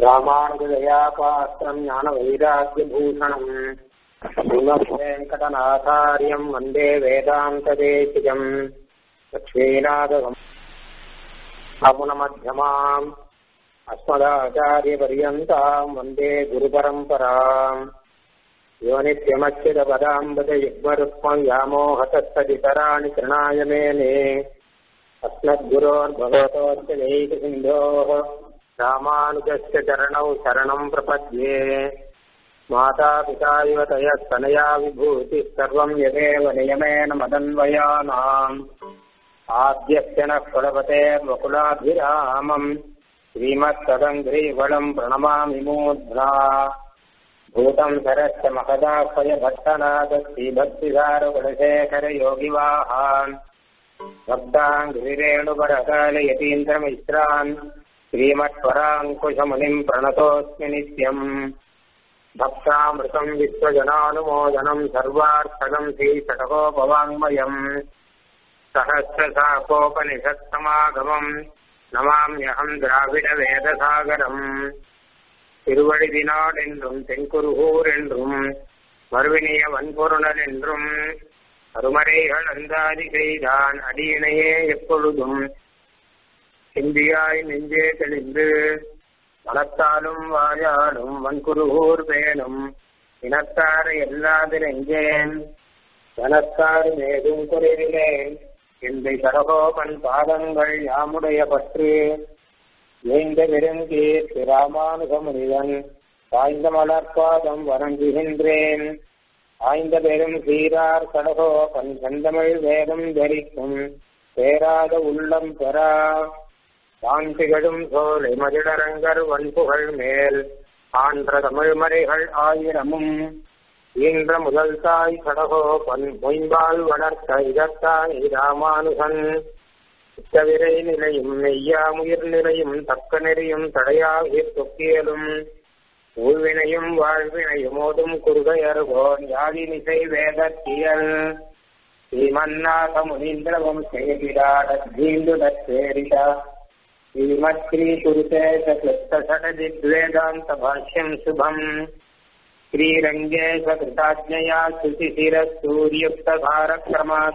ராமானுஜதயாபாத்திரம் ஞானவைராக்கியபூஷணம் வெங்கடநாதாரியம் வந்தே வேதாந்ததேசிகம் லக்ஷ்மீநாதகம் அபுனமத்தியமாம் अस्मदाचार्यपर्यन्ताम् वन्दे गुरुपरम्पराम् यो नित्यमच्युतपदाम्बुजयुग्मरुक्मम् व्यामोहतस्तदितराणि तृणाय मेने अस्मद्गुरोर्भगवतोऽस्य नैकसिन्धोः रामानुजस्य चरणौ शरणम् प्रपद्ये मातापिता इव तयस्तनया विभूतिः सर्वम् यदेव नियमेन मदन्वयानाम् आद्यस्य नः कुलपतेर्वकुलाभिरामम् श्रीमत्तदङ्घ्रीवलम् प्रणमामि मूर्ध्ना भूतम् सरस्य महदाह्वय भट्टनाथश्रीभक्तिसारकुलशेखरयोगिवाहान् भक्ताङ्घ्रिरेणुपरकालयतीन्द्रमिश्रान् श्रीमत्पराङ्कुशमुनिम् प्रणतोऽस्मि नित्यम् भक्तामृतम् विश्वजनानुमोदनम् सर्वार्थकम् श्रीषटकोपवाङ्मयम् सहस्रशाकोपनिषत्समागमम् நமாமியகம் திராவிட வேதசாகரம் திருவழிதினாள் என்றும் தென்குருகூர் என்றும் மறுவினிய வன்பொருணல் என்றும் அருமறைகள் அந்தாதி செய்தான் அடியினையே எப்பொழுதும் சிந்தியாய் நெஞ்சே தெளிந்து மனத்தாலும் வாயாலும் வன்குருகூர் வேணும் இனத்தார எல்லாது நெஞ்சேன் தனத்தாறு மேதும் குறைவிலேன் எந்தை சரகோபன் பாதங்கள் யாமுடைய பற்று ஏந்த விரும்பீர் ராமானுக முனிவன் வாய்ந்த மலர்பாதம் வணங்குகின்றேன் ஆய்ந்த பெரும் சீரார் சடகோபன் செந்தமிழ் வேதம் தரிக்கும் பேராத உள்ளம் பெறா தான் திகழும் சோலை மதிடரங்கர் வன்புகள் மேல் ஆன்ற தமிழ்மறைகள் ஆயிரமும் ஈன்ற முதல் தாய் கடகோபன் மொயம்பால் வளர்த்த இதத்தாய் ராமானுகன் உச்சவிரை நிலையும் மெய்யாமுயிர் நிலையும் தக்க நெறியும் தடையாகி தொக்கியலும் ஊழ்வினையும் வாழ்வினையும் ஓதும் குறுகையருகோன் யாதினிசை வேதத்தியல் ஸ்ரீமன்னாத முனீந்திரவம் சேவிராடீந்துடேரிட ஸ்ரீமத்ரீ குருதேச கிருஷ்ணசடஜித்வேதாந்த பாஷ்யம் சுபம் श्रीरङ्गेशकृताज्ञया शुचिशिरसूर्युक्तधारक्रमात्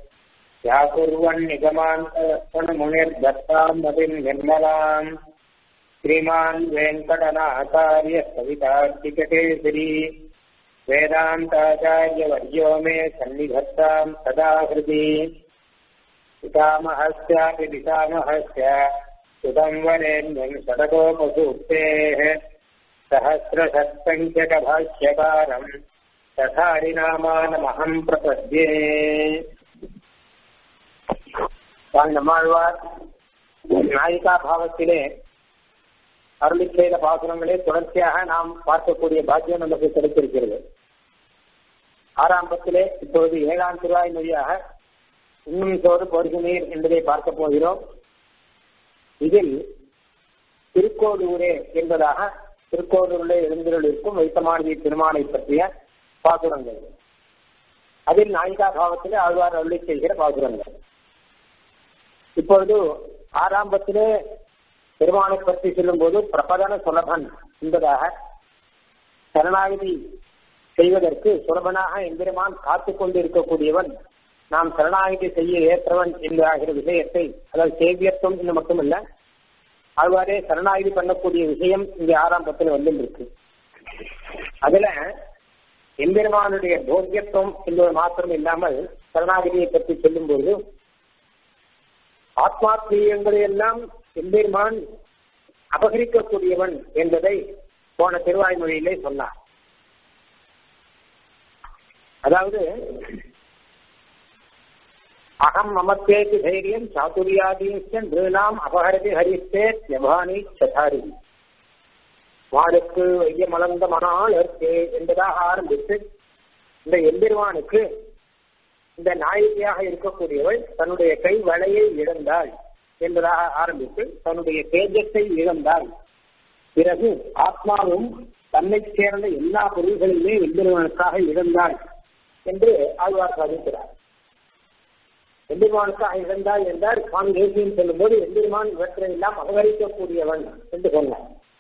व्याकुर्वन्निगमान्तलक्षणमुनिर्दत्ताम् मतिम् निर्मलाम् श्रीमान् वेङ्कटनाचार्य सवितार्तिककेसरी वेदान्ताचार्यवर्यो मे सन्निधत्ताम् सदा हृदि पितामहस्यापि पितामहस्य सुतम् वरेण्यम् षडकोपसूक्तेः सहस्रषट्सङ्ख्यकभाष्यकारम् ததாரிநாமானமகம் பிரபத்யே நம்மாழ்வார் நாயிகா பாவத்திலே அருளி செய்த பாசுரங்களே தொடர்ச்சியாக நாம் பார்க்கக்கூடிய பாக்கியம் நமக்கு கிடைத்திருக்கிறது ஆரம்பத்திலே இப்பொழுது ஏழாம் திருவாய் மொழியாக இன்னும் சோறு பொறுகுநீர் என்பதை பார்க்க போகிறோம் இதில் திருக்கோளூரே என்பதாக திருக்கோளூரிலே எழுந்திருள் இருக்கும் வைத்தமானதி திருமாலை பற்றிய பாசுரங்கள் அதில் நாயிகா பாவத்திலே ஆழ்வார் அருளி செய்கிற பாசுரங்கள் இப்பொழுது ஆரம்பத்திலே பெருமானை பற்றி சொல்லும் போது பிரபதன சுலபன் என்பதாக சரணாகதி செய்வதற்கு சுலபனாக எம்பெருமான் காத்து கொண்டு இருக்கக்கூடியவன் நாம் சரணாகதி செய்ய ஏற்றவன் என்கிற விஷயத்தை அதாவது சேவியத்துவம் என்று மட்டுமல்ல ஆழ்வாரே சரணாகதி பண்ணக்கூடிய விஷயம் இங்க ஆரம்பத்தில் வந்துருக்கு அதுல எம்பெருமானுடைய போக்கியத்துவம் என்பது மாத்திரம் இல்லாமல் சரணாகதியை பற்றி சொல்லும் போது ஆத்மாத்மீயங்களை எல்லாம் எம்பெருமான் அபகரிக்கக்கூடியவன் என்பதை போன திருவாய்மொழியிலே சொன்னார் அதாவது அகம் மமத்தேக்கு தைரியம் சாதுரியாதீசன் நிருணாம் அபகரதி ஹரித்தே யபானி சதாரி வாளுக்கு வைய மலர்ந்த மணாளர்க்கு என்பதாக ஆரம்பித்து இந்த எம்பெருமானுக்கு இந்த நாயகியாக இருக்கக்கூடியவள் தன்னுடைய கை வலையை இழந்தாள் என்பதாக ஆரம்பித்து தன்னுடைய தேஜத்தை இழந்தாள் பிறகு ஆத்மாவும் தன்னை சேர்ந்த எல்லா பொருள்களிலுமே எம்பெருமானுக்காக இழந்தாள் என்று ஆழ்வார் சாதிக்கிறார் எம்பெருமானுக்காக இழந்தாள் என்றால் சுவாமி தேசியம் சொல்லும் போது எம்பெருமான் இவற்றை எல்லாம் அபகரிக்கக்கூடியவன் என்று சொன்னார்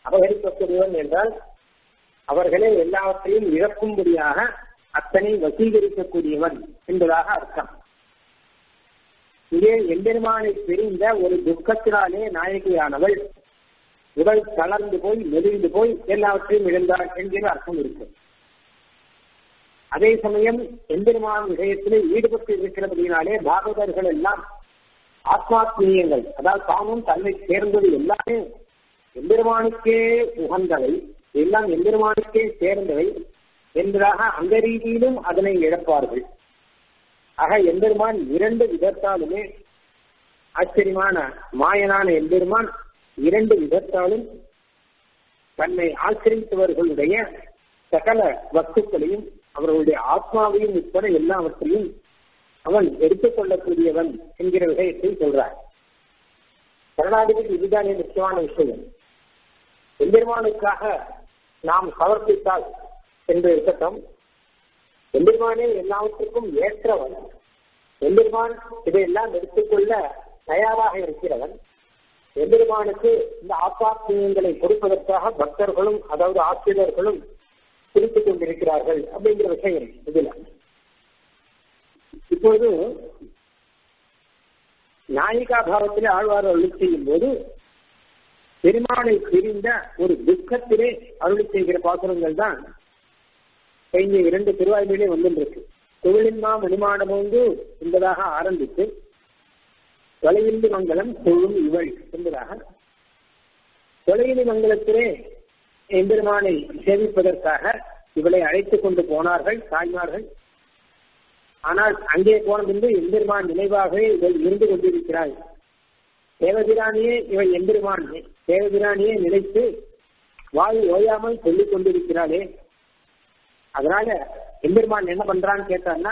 அபகரிக்கக்கூடியவன் என்றால் அவர்களே எல்லாவற்றையும் இழக்கும்படியாக அத்தனை வசீகரிக்கக்கூடியவன் என்பதாக அர்த்தம் இங்கே எம்பெருமானை பிரிந்த ஒரு துக்கத்தினாலே நாயகியானவள் உடல் தளர்ந்து போய் மெலிந்து போய் எல்லாவற்றையும் இழந்தாள் என்கிற அர்த்தம் இருக்கு அதே சமயம் எம்பெருமான் விஷயத்திலே ஈடுபட்டு இருக்கிறபடினாலே பாகவதர்கள் எல்லாம் ஆத்மாத்மீயங்கள் அதாவது தாமும் தன்னை சேர்ந்தது எல்லாமே எம்பெருமானுக்கே உகந்தவை எல்லாம் எம்பெருமானுக்கே சேர்ந்தவை என்பதாக அந்த ரீதியிலும் அதனை இழப்பார்கள் ஆக எம்பெருமான் இரண்டு விதத்தாலுமே ஆச்சரியமான மாயனான எம்பெருமான் இரண்டு விதத்தாலும் தன்னை ஆச்சரித்தவர்களுடைய சகல வஸ்துக்களையும் அவர்களுடைய ஆத்மாவையும் உட்பட எல்லாவற்றையும் அவன் எடுத்துக்கொள்ளக்கூடியவன் என்கிற விஷயத்தை சொல்றார் கருணாநிதிக்கு இதுதானே முக்கியமான விஷயம் எம்பெருமானுக்காக நாம் சமர்ப்பித்தால் என்று இருக்கட்டும் எம்பெருமானே எல்லாவற்றுக்கும் ஏற்றவன் எம்பெருமான் இதையெல்லாம் எடுத்துக்கொள்ள தயாராக இருக்கிறவன் எம்பெருமானுக்கு இந்த ஆத்மாத்மியங்களை கொடுப்பதற்காக பக்தர்களும் அதாவது ஆசிரியர்களும் குறித்துக் கொண்டிருக்கிறார்கள் அப்படிங்கிற விஷயம் இதுல இப்பொழுது நாயிகா பாவத்திலே ஆழ்வார் அருளி செய்யும் போது பெருமானை பிரிந்த ஒரு துக்கத்திலே அருளி செய்கிற பாசுரங்கள் தான் കഴിഞ്ഞ இரண்டு திருவாய்மொழியே வந்துருக்கு தொழிலின்மா மணிமாடமோந்து என்பதாக ஆரம்பித்து தொலைவில்லி மங்கலம் தொழும் இவள் என்பதாக தொலைவிலி மங்கலத்திலே எம்பெருமானை சேவிப்பதற்காக இவளை அழைத்துக் கொண்டு போனார்கள் தாய்மார்கள் ஆனால் அங்கே போன பின்பு எம்பெருமான் நினைவாகவே இவள் இருந்து கொண்டிருக்கிறாள் தேவபிராணியே இவள் எம்பெருமான் தேவபிராணியே நினைத்து வாய் ஓயாமல் சொல்லிக் கொண்டிருக்கிறாளே அதனால எம்பெருமான் என்ன பண்றான்னு கேட்டான்னா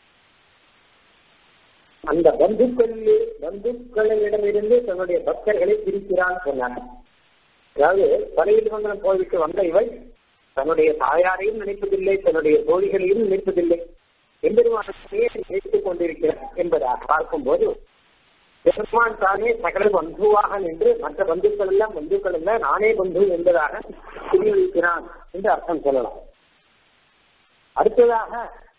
அந்த பந்துக்கள் பந்துக்களிடமிருந்து தன்னுடைய பக்தர்களை பிரிக்கிறான்னு சொன்னாங்க அதாவது பலையில் மங்கலம் கோவிலுக்கு வந்த இவள் தன்னுடைய தாயாரையும் நினைப்பதில்லை தன்னுடைய தோழிகளையும் நினைப்பதில்லை எம்பெருமானையே நினைத்துக் கொண்டிருக்கிறார் என்பதாக பார்க்கும்போது பெருமான் தானே சகல பந்துவாக நின்று மற்ற பந்துக்கள் எல்லாம் பந்துக்கள் அல்ல நானே பந்து என்பதாக புரிவிக்கிறான் என்று அர்த்தம் சொல்லலாம் அடுத்ததாக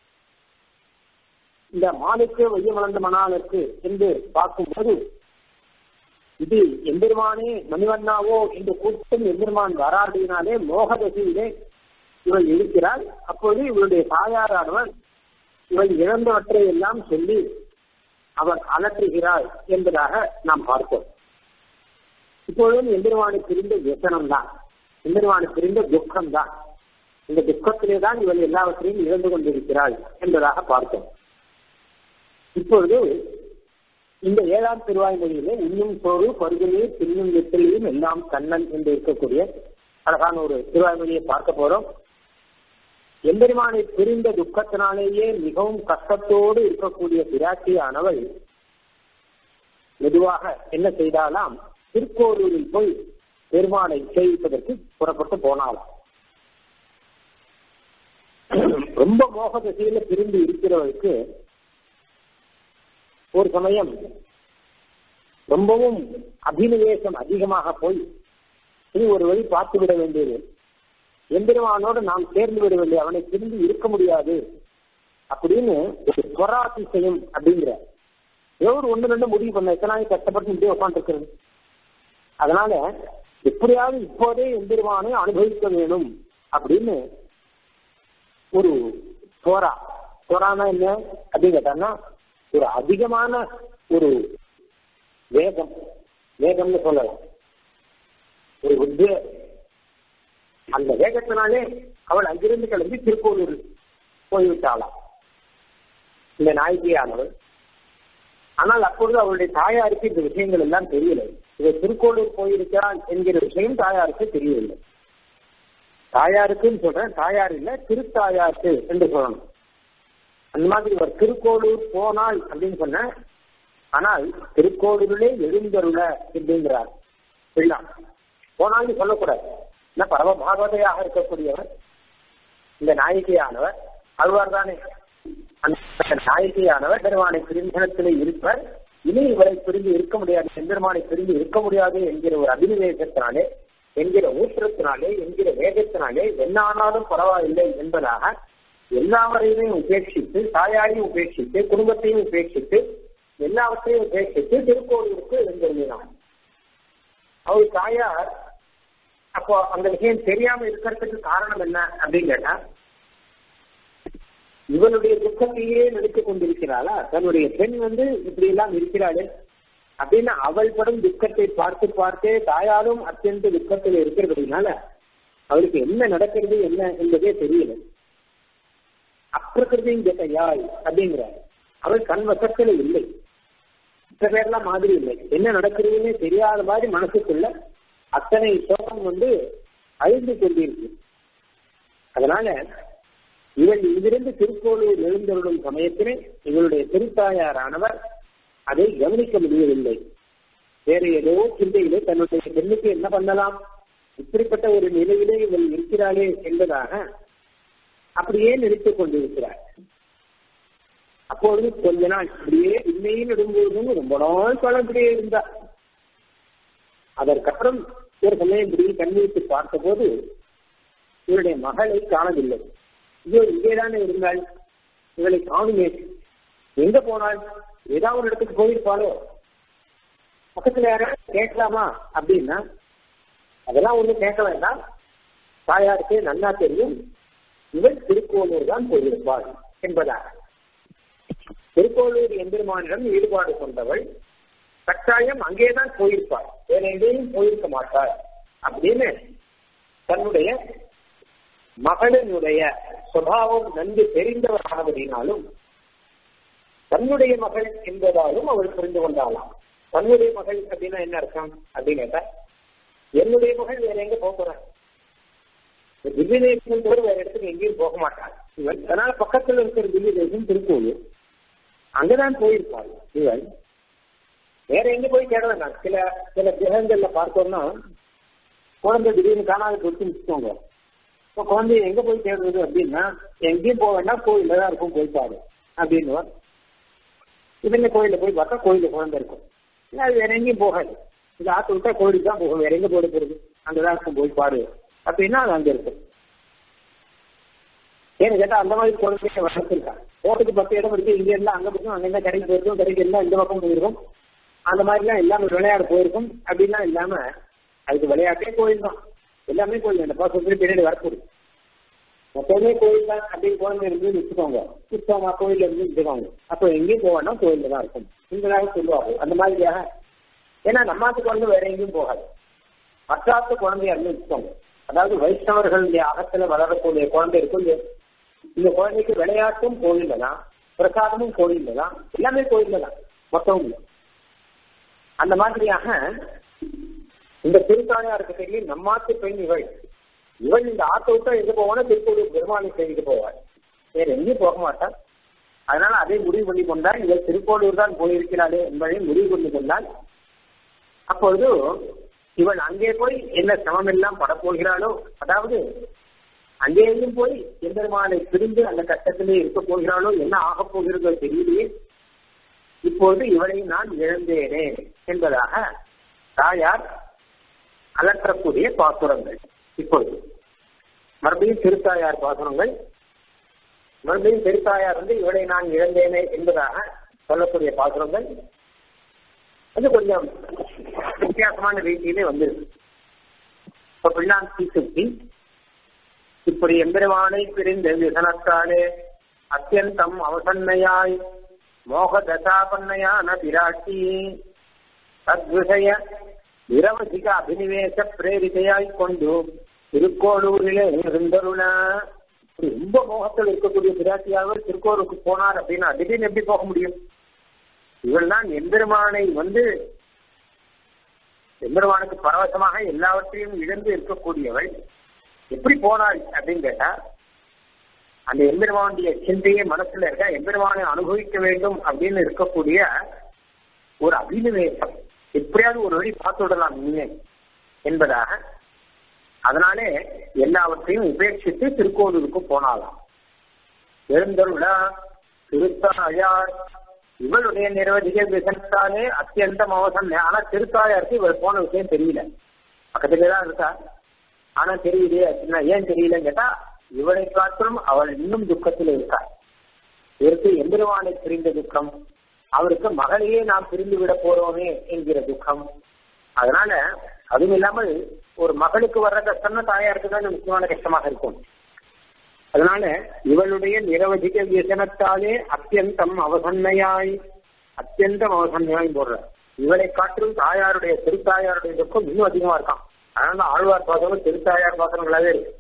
இந்த மானுக்கு வையமலந்த மணாலுக்கு என்று பார்க்கும்போது இது எம்பெருமானே மணிவண்ணாவோ என்று கூட்டம் எம்பெருமான் வராடினாலே மோகதசையிலே இவள் இருக்கிறாள் அப்போது இவளுடைய தாயாரானவன் இவள் இழந்தவற்றை எல்லாம் சொல்லி அவர் அலற்றுகிறாள் என்பதாக நாம் பார்த்தோம் இப்பொழுதும் எம்பெருமானை பிரிந்த வியசனம் தான் எம்பெருமானை பிரிந்த துக்கம் தான் இந்த துக்கத்திலே தான் இவள் எல்லாவற்றையும் இழந்து கொண்டிருக்கிறாள் என்பதாக பார்த்தோம் இப்பொழுது இந்த ஏழாம் திருவாய்மொழியிலே இன்னும் சோறு பருகநீர் பின்னும் வெற்றிலையும் எல்லாம் கண்ணன் என்று இருக்கக்கூடிய அழகான ஒரு திருவாய்மொழியை பார்க்க போறோம் எம்பெருமானை பிரிந்த துக்கத்தினாலேயே மிகவும் கஷ்டத்தோடு இருக்கக்கூடிய பிராட்டியானவள் மெதுவாக என்ன செய்தாலாம் திருக்கோரூரில் போய் பெருமானை சேவிப்பதற்கு புறப்பட்டு போனாலாம் ரொம்ப மோக திசையில பிரிந்து இருக்கிறவருக்கு ஒரு சமயம் ரொம்பவும் அபினிவேசம் அதிகமாக போய் இனி ஒரு வழி பார்த்து விட வேண்டியது எம்பெருமானோடு நாம் சேர்ந்து விட வேண்டிய அவனை பிரிந்து இருக்க முடியாது அப்படின்னு ஒரு பொறாதிசயம் அப்படிங்கிற ஏதோ ஒரு ஒன்று ரெண்டு முடிவு பண்ண எத்தனாவது கஷ்டப்பட்டு இப்படியே உட்காந்துருக்கிறது அதனால எப்படியாவது இப்போதே எம்பெருமானை அனுபவிக்க வேணும் அப்படின்னு ஒரு போரா போரானா என்ன அப்படின்னு கேட்டான்னா ஒரு அதிகமான ஒரு வேகம் வேகம்னு சொல்லலாம் ஒரு உத்வே அந்த வேகத்தினாலே அவள் அங்கிருந்து கிளம்பி திருப்பூரூர் போய்விட்டாளாம் இந்த நாயகியானவள் ஆனால் அப்பொழுது அவளுடைய தாயாருக்கு இந்த விஷயங்கள் எல்லாம் தெரியலை இதை திருக்கோளூர் போயிருக்கிறாள் என்கிற விஷயம் தாயாருக்கு தெரியவில்லை தாயாருக்குன்னு சொல்றேன் தாயார் இல்ல திருத்தாயாருக்கு என்று சொல்லணும் அந்த மாதிரி ஒரு திருக்கோளூர் போனாள் அப்படின்னு சொன்ன ஆனால் திருக்கோளூரிலே எழுந்தருள அப்படிங்கிறார் பிள்ளான் போனால்னு சொல்லக்கூடாது என்ன பரம பாகவதையாக இருக்கக்கூடியவர் இந்த நாயகியானவர் அழ்வார் தானே அந்த நாயகியானவர் பெருமானை பிரிந்தனத்திலே இருப்பர் இனி இவரை பிரிந்து இருக்க முடியாது எம்பெருமானை பிரிந்து இருக்க முடியாது என்கிற ஒரு அபினிவேசத்தினாலே என்கிற ஊற்றத்தினாலே என்கிற வேகத்தினாலே என்ன ஆனாலும் பரவாயில்லை என்பதாக எல்லாவரையுமே உபேட்சித்து தாயாரையும் உபேட்சித்து குடும்பத்தையும் உபேட்சித்து எல்லாவற்றையும் உபேட்சித்து திருக்கோவிலுக்கு எழுந்திருந்தான் அவர் தாயார் அப்போ அந்த விஷயம் தெரியாம இருக்கிறதுக்கு காரணம் என்ன அப்படின்னு கேட்டா இவனுடைய துக்கத்தையே நடித்துக் கொண்டிருக்கிறாளா தன்னுடைய பெண் வந்து இப்படி எல்லாம் இருக்கிறாளே அப்படின்னு அவள் படும் துக்கத்தை பார்த்து பார்த்தே தாயாரும் அத்தியந்த துக்கத்தில் இருக்கிறதுனால அவருக்கு என்ன நடக்கிறது என்ன என்பதே தெரியல அப்பிரகிருதியும் கேட்டையாய் அப்படிங்கிறார் அவள் கண் வசத்துல இல்லை சில பேர்லாம் மாதிரி இல்லை என்ன நடக்கிறதுன்னே தெரியாத மாதிரி மனசுக்குள்ள அத்தனை சோகம் வந்து அழிந்து கொண்டிருக்கு அதனால இவள் இங்கிருந்து திருக்கோளூர் எழுந்தருடும் சமயத்திலே இவளுடைய திருத்தாயாரானவர் அதை கவனிக்க முடியவில்லை வேற ஏதோ சிந்தையிலே தன்னுடைய பெண்ணுக்கு என்ன பண்ணலாம் இப்படிப்பட்ட ஒரு நிலையிலே இவள் இருக்கிறாளே என்பதாக அப்படியே நினைத்துக் கொண்டிருக்கிறார் அப்பொழுது கொஞ்ச நாள் இப்படியே உண்மையில் நடும்போதும் ரொம்ப நாள் காலம் இப்படியே இருந்தார் அதற்கப்புறம் ஒரு சமயம் இப்படி கண்விழித்து பார்த்தபோது இவருடைய மகளை காணவில்லை ஐயோ இங்கேதானே இருந்தாள் இவளை காணுமே எங்க போனாள் ஏதாவது ஒரு இடத்துக்கு போயிருப்பாளோ பக்கத்துல யாராவது கேட்கலாமா அப்படின்னா அதெல்லாம் ஒண்ணும் கேட்க வேண்டாம் தாயாருக்கு நல்லா தெரியும் இவள் திருக்கோளூர் தான் போயிருப்பாள் என்பதாக திருக்கோளூர் எம்பெருமானிடம் ஈடுபாடு கொண்டவள் கட்டாயம் அங்கேதான் போயிருப்பாள் வேற எங்கேயும் போயிருக்க மாட்டாள் அப்படின்னு தன்னுடைய மகளினுடைய சுபாவம் நன்கு தெரிந்தவரானபடினாலும் தன்னுடைய மகள் என்பதாலும் அவள் புரிந்து கொண்டாலாம் தன்னுடைய மகள் அப்படின்னா என்ன அர்த்தம் அப்படின்னு கேட்டா என்னுடைய மகள் வேற எங்க போக போறான் திவ்ய தேசம் தவிர வேற இடத்துக்கு எங்கேயும் போக மாட்டாள் இவன் அதனால பக்கத்துல இருக்கிற திவ்ய தேசம் திருக்கோவில் அங்கதான் போயிருப்பாள் இவன் வேற எங்க போய் தேட வேண்டாம் சில சில கிரகங்கள்ல பார்த்தோம்னா குழந்தை திடீர்னு காணாத கொடுத்து வச்சுக்கோங்க இப்போ குழந்தைய எங்க போய் தேடுறது அப்படின்னா எங்கேயும் போக வேண்டாம் கோயில்ல தான் இருக்கும் போய் பாரு அப்படின்னு இவங்க கோயில போய் பார்த்தா கோயில குழந்தை இருக்கும் இல்லை அது வேற எங்கேயும் போகாது இது ஆத்து விட்டா கோயிலுக்கு தான் போகும் வேற எங்க போட போறது அங்கதான் இருக்கும் போய் பாரு அப்படின்னா அது அங்க இருக்கும் ஏன்னு கேட்டா அந்த மாதிரி குழந்தைங்க வளர்த்துருக்காங்க போட்டுக்கு பத்து இடம் இருக்கு இங்க இருந்தா அங்க போயிருக்கும் அங்க இருந்தா கடைக்கு போயிருக்கும் கடைக்கு இருந்தா இந்த பக்கம் போயிருக்கும் அந்த மாதிரிலாம் எல்லாமே விளையாட போயிருக்கும் அப்படிலாம் இல்லாம அதுக்கு விளையாட்டே கோயில் தான் எல்லாமே கோயில் இந்த பாசத்துல பின்னாடி வரக்கூடு மொத்தமே கோயில் தான் அப்படின்னு குழந்தை இருந்து வச்சுக்கோங்க புத்தகமா கோயில்ல இருந்து வச்சுக்கோங்க அப்போ எங்கேயும் போவானா கோயில்ல தான் இருக்கும் என்பதாக சொல்லுவாங்க அந்த மாதிரியாக ஏன்னா நம்மாத்து குழந்தை வேற எங்கேயும் போகாது மற்றாத்து குழந்தையா இருந்து வச்சுக்கோங்க அதாவது வைஷ்ணவர்களுடைய அகத்துல வளரக்கூடிய குழந்தை இருக்கும் இந்த குழந்தைக்கு விளையாட்டும் கோயில்ல தான் பிரசாதமும் கோயில்ல தான் எல்லாமே கோயில்ல தான் மொத்தமும் அந்த மாதிரியாக இந்த திருத்தாயாருக்கு தெரியும் நம்மாத்து பெண் இவள் இவள் இந்த ஆட்டை விட்டா எங்க போவானா திருக்கோவில் பெருமானை செய்துட்டு போவாள் வேற எங்கேயும் போக மாட்டாள் அதனால அதை முடிவு பண்ணி கொண்டால் இவள் திருக்கோளூர் தான் போயிருக்கிறாளே என்பதை முடிவு பண்ணி கொண்டால் அப்பொழுது இவள் அங்கே போய் என்ன சமம் எல்லாம் படப்போகிறாளோ அதாவது அங்கேயும் போய் எம்பெருமானை பிரிந்து அந்த கட்டத்திலே இருக்க போகிறாளோ என்ன ஆகப் போகிறதோ தெரியலையே இப்போது இவளை நான் இழந்தேனே என்பதாக தாயார் அலற்றக்கூடிய பாசுரங்கள் இப்பொழுது மறுபடியும் திருத்தாயார் பாசுரங்கள் மறுபடியும் திருத்தாயார் வந்து இவளை நான் இழந்தேனே என்பதாக சொல்லக்கூடிய பாசுரங்கள் அது கொஞ்சம் வித்தியாசமான ரீதியிலே வந்திருக்கு இப்ப பிள்ளான் சுத்தி இப்படி எம்பெருமானை பிரிந்த விசனத்தாலே அத்தியந்தம் அவசன்னையாய் மோக தசாபன்னையான பிராட்டி தத்விஷய நிரவசிக அபினிவேச பிரேரிதையாய் கொண்டு திருக்கோளூரிலே இருந்தருள ரொம்ப மோகத்தில் இருக்கக்கூடிய பிராட்டியாக திருக்கோளுக்கு போனார் அப்படின்னா திடீர்னு எப்படி போக முடியும் இவள் தான் எம்பெருமானை வந்து எம்பெருமானுக்கு பரவசமாக எல்லாவற்றையும் இழந்து இருக்கக்கூடியவள் எப்படி போனாள் அப்படின்னு கேட்டா அந்த எம்பெருமானுடைய சிந்தையே மனசுல இருக்க எம்பெருமானை அனுபவிக்க வேண்டும் அப்படின்னு இருக்கக்கூடிய ஒரு அபினிவேசம் எப்படியாவது ஒரு வழி பார்த்து விடலாம் இனிமே என்பதாக அதனாலே எல்லாவற்றையும் உபேட்சித்து திருக்கோவிலுக்கு போனாலாம் எழுந்தருளா திருத்தாயார் இவளுடைய நிரவதிக விசனத்தாலே அத்தியந்தம் அவசரம் ஆனா திருத்தாயாருக்கு இவள் போன விஷயம் தெரியல பக்கத்துலேயே தான் இருக்கா ஆனா தெரியுதே அப்படின்னா ஏன் தெரியலன்னு கேட்டா இவளை காட்டிலும் அவள் இன்னும் துக்கத்தில் இருக்காள் இவருக்கு எம்பெருமானை பிரிந்த துக்கம் அவருக்கு மகளையே நாம் பிரிந்து விட போறோமே என்கிற துக்கம் அதனால அதுவும் இல்லாமல் ஒரு மகளுக்கு வர்ற கஷ்டம்னா தாயாருக்கு தான் முக்கியமான கஷ்டமாக இருக்கும் அதனால இவளுடைய நிரவதிக வியசனத்தாலே அத்தியந்தம் அவசன்னையாய் அத்தியந்தம் அவசன்னையாய் போடுற இவளை காட்டிலும் தாயாருடைய திருத்தாயாருடைய துக்கம் இன்னும் அதிகமா இருக்கான் அதனால ஆழ்வார் பாசனம் திருத்தாயார் பாசனங்களாவே இருக்கு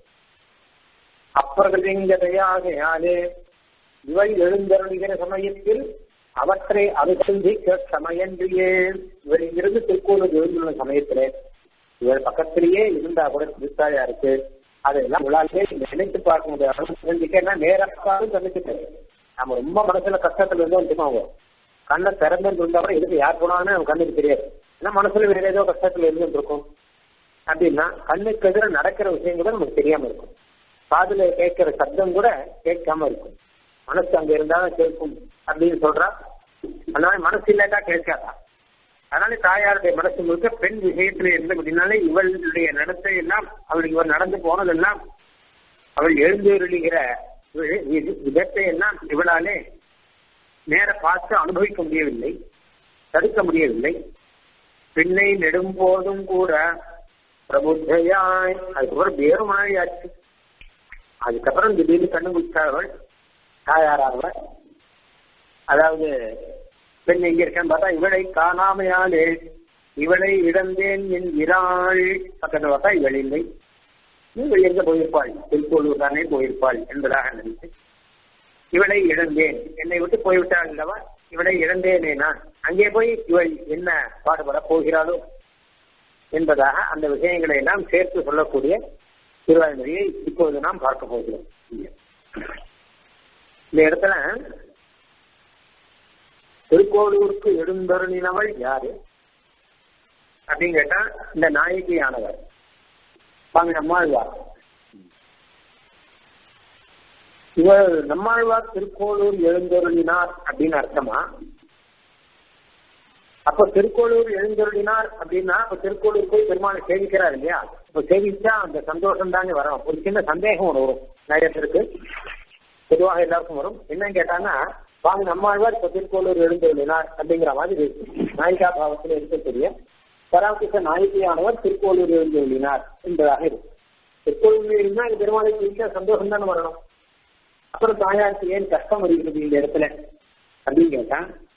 அப்பிரகதிங்கதையாகையாலே இவள் எழுந்தருளுகிற சமயத்தில் அவற்றை அனுசந்திக்க சமயன்றியே இவள் இங்கிருந்து திருக்கோவில் எழுந்துள்ள சமயத்திலே இவள் பக்கத்திலேயே இருந்தா கூட திருத்தாயாருக்கு அதெல்லாம் உங்களாலே நினைத்து பார்க்க முடியாது அனுசந்திக்க நேரக்காலும் சந்திச்சுட்டு நம்ம ரொம்ப மனசுல கஷ்டத்துல இருந்தோம் வச்சுக்கோங்க கண்ணை திறந்து இருந்தா கூட எதுக்கு யார் போனாலும் நம்ம கண்ணுக்கு தெரியாது ஏன்னா மனசுல வேற ஏதோ கஷ்டத்துல இருந்து இருக்கும் அப்படின்னா கண்ணுக்கு எதிர நடக்கிற விஷயம் கூட நமக்கு தெரியாம இருக்கும் காதுல கேட்கிற சப்தம் கூட கேட்காம இருக்கும் மனசு அங்க இருந்தாலும் கேட்கும் அப்படின்னு சொல்றா அதனால மனசு இல்லாட்டா கேட்காதா அதனால தாயாருடைய மனசு முழுக்க பெண் விஷயத்துல இருந்த அப்படின்னாலே இவளுடைய நடத்தை எல்லாம் அவளுக்கு இவர் நடந்து போனதெல்லாம் அவள் எழுந்தருளுகிற விதத்தை எல்லாம் இவளாலே நேர பார்த்து அனுபவிக்க முடியவில்லை தடுக்க முடியவில்லை பின்னை நெடும் போதும் கூட பிரபுத்தையாய் அதுக்கப்புறம் வேறு மாதிரி ஆச்சு அதுக்கப்புறம் திடீர்னு கண்ணு குடிச்சாள் தாயாராக அதாவது பெண் எங்க இருக்கேன்னு பார்த்தா இவளை காணாமையாலே இவளை இழந்தேன் என் இறாள் பக்கத்தில் பார்த்தா இவள் இல்லை இவள் எங்க போயிருப்பாள் திருக்கோளூர் தானே போயிருப்பாள் என்பதாக நினைத்து இவளை இழந்தேன் என்னை விட்டு போய்விட்டாள் அல்லவா இவளை இழந்தேனே நான் அங்கே போய் இவள் என்ன பாடுபட போகிறாளோ என்பதாக அந்த விஷயங்களை எல்லாம் சேர்த்து சொல்லக்கூடிய திருவாய்மொழியை இப்போது நாம் பார்க்க போகிறோம் இந்த இடத்துல திருக்கோளூருக்கு எழுந்தருளினவள் யாரு அப்படின்னு கேட்டா இந்த நாயகியானவர் வாங்க நம்மாழ்வார் இவர் நம்மாழ்வார் திருக்கோளூர் எழுந்தருளினார் அப்படின்னு அர்த்தமா அப்ப திருக்கோளூர் எழுந்தருளினார் அப்படின்னா இப்ப திருக்கோளூர் போய் பெருமானை சேவிக்கிறார் இல்லையா இப்ப சேவிச்சா அந்த சந்தோஷம் தானே வரும் ஒரு சின்ன சந்தேகம் ஒன்று வரும் நிறைய பேருக்கு பொதுவாக எல்லாருக்கும் வரும் என்னன்னு கேட்டாங்கன்னா வாங்க நம்மாழ்வார் இப்ப திருக்கோளூர் எழுந்தருளினார் அப்படிங்கிற மாதிரி நாயிகா பாவத்தில் இருக்கக்கூடிய பராமரிக்க நாயகியானவர் திருக்கோளூர் எழுந்தருளினார் என்பதாக இருக்கு திருக்கோளூர் இருந்தா இது பெருமாளை சேவிச்சா சந்தோஷம் தானே வரணும் அப்புறம் தாயாருக்கு ஏன் கஷ்டம் வருகிறது இந்த இடத்துல அப்படின்னு கேட்டா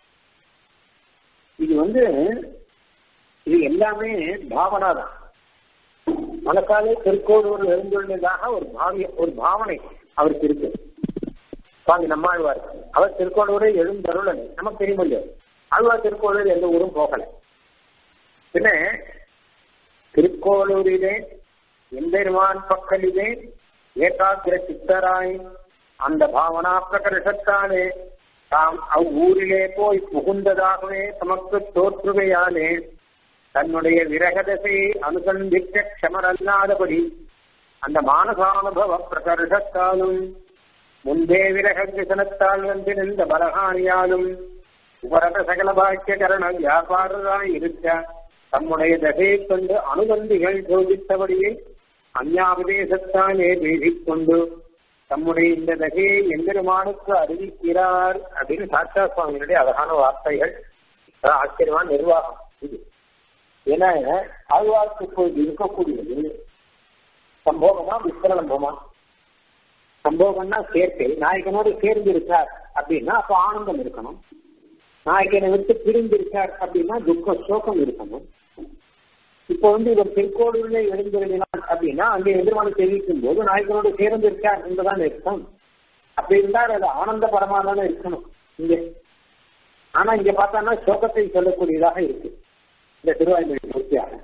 இது வந்து இது எல்லாமே பாவனா தான் மனசாலே திருக்கோளூர் எழுந்துள்ளதாக ஒரு பாவிய ஒரு பாவனை அவருக்கு இருக்கு சுவாமி நம்மாழ்வார் அவர் திருக்கோளூரை எழுந்தருளன் நமக்கு தெரியும் இல்லையோ ஆழ்வார் திருக்கோளூர் எந்த ஊரும் போகல பின்ன திருக்கோளூரிலே எம்பெருமான் பக்கலிலே ஏகாகிர சித்தராய் அந்த பாவனா பிரகர்ஷத்தாலே தாம் அவ்வூரிலே போய் புகுந்ததாகவே தமக்கு தோற்றுவையாலே தன்னுடைய விரகதசையை அனுசந்திக்க க்ஷமரல்லாதபடி அந்த மானசானுபவ பிரகர்ஷத்தாலும் முன்பே விரக விசனத்தால் வந்து நின்ற பலகானியாலும் உபரத சகல பாக்கியகரண வியாபாரராய் இருக்க தம்முடைய தசையை கொண்டு அனுபந்திகள் சோதித்தபடியே அந்யாபதேசத்தாலே பேசிக்கொண்டு தம்முடைய இந்த தகையை எம்பெருமானுக்கு அறிவிக்கிறார் அப்படின்னு சாட்சா சுவாமியினுடைய அழகான வார்த்தைகள் ஆச்சரியமான நிர்வாகம் இது ஏன்னா ஆழ்வார்க்கு இப்போது இருக்கக்கூடியது சம்போகமா விஸ்வலம்பமா சம்போகம்னா சேர்க்கை நாயகனோடு சேர்ந்து இருக்கார் அப்படின்னா அப்ப ஆனந்தம் இருக்கணும் நாயகனை விட்டு பிரிந்து இருக்கார் அப்படின்னா துக்க சோகம் இருக்கணும் இப்போ வந்து இவர் திருக்கோளூரிலே எழுந்திருந்தார் அப்படின்னா அங்கே எதிர்வான தெரிவிக்கும் போது நாயகனோடு சேர்ந்து இருக்கார் என்பதான் இருக்கும் அப்படி இருந்தால் அது ஆனந்த பரமா தானே இருக்கணும் இங்க ஆனா இங்க பார்த்தோம்னா சோகத்தை சொல்லக்கூடியதாக இருக்கு இந்த திருவாய்மொழி பூர்த்தியாக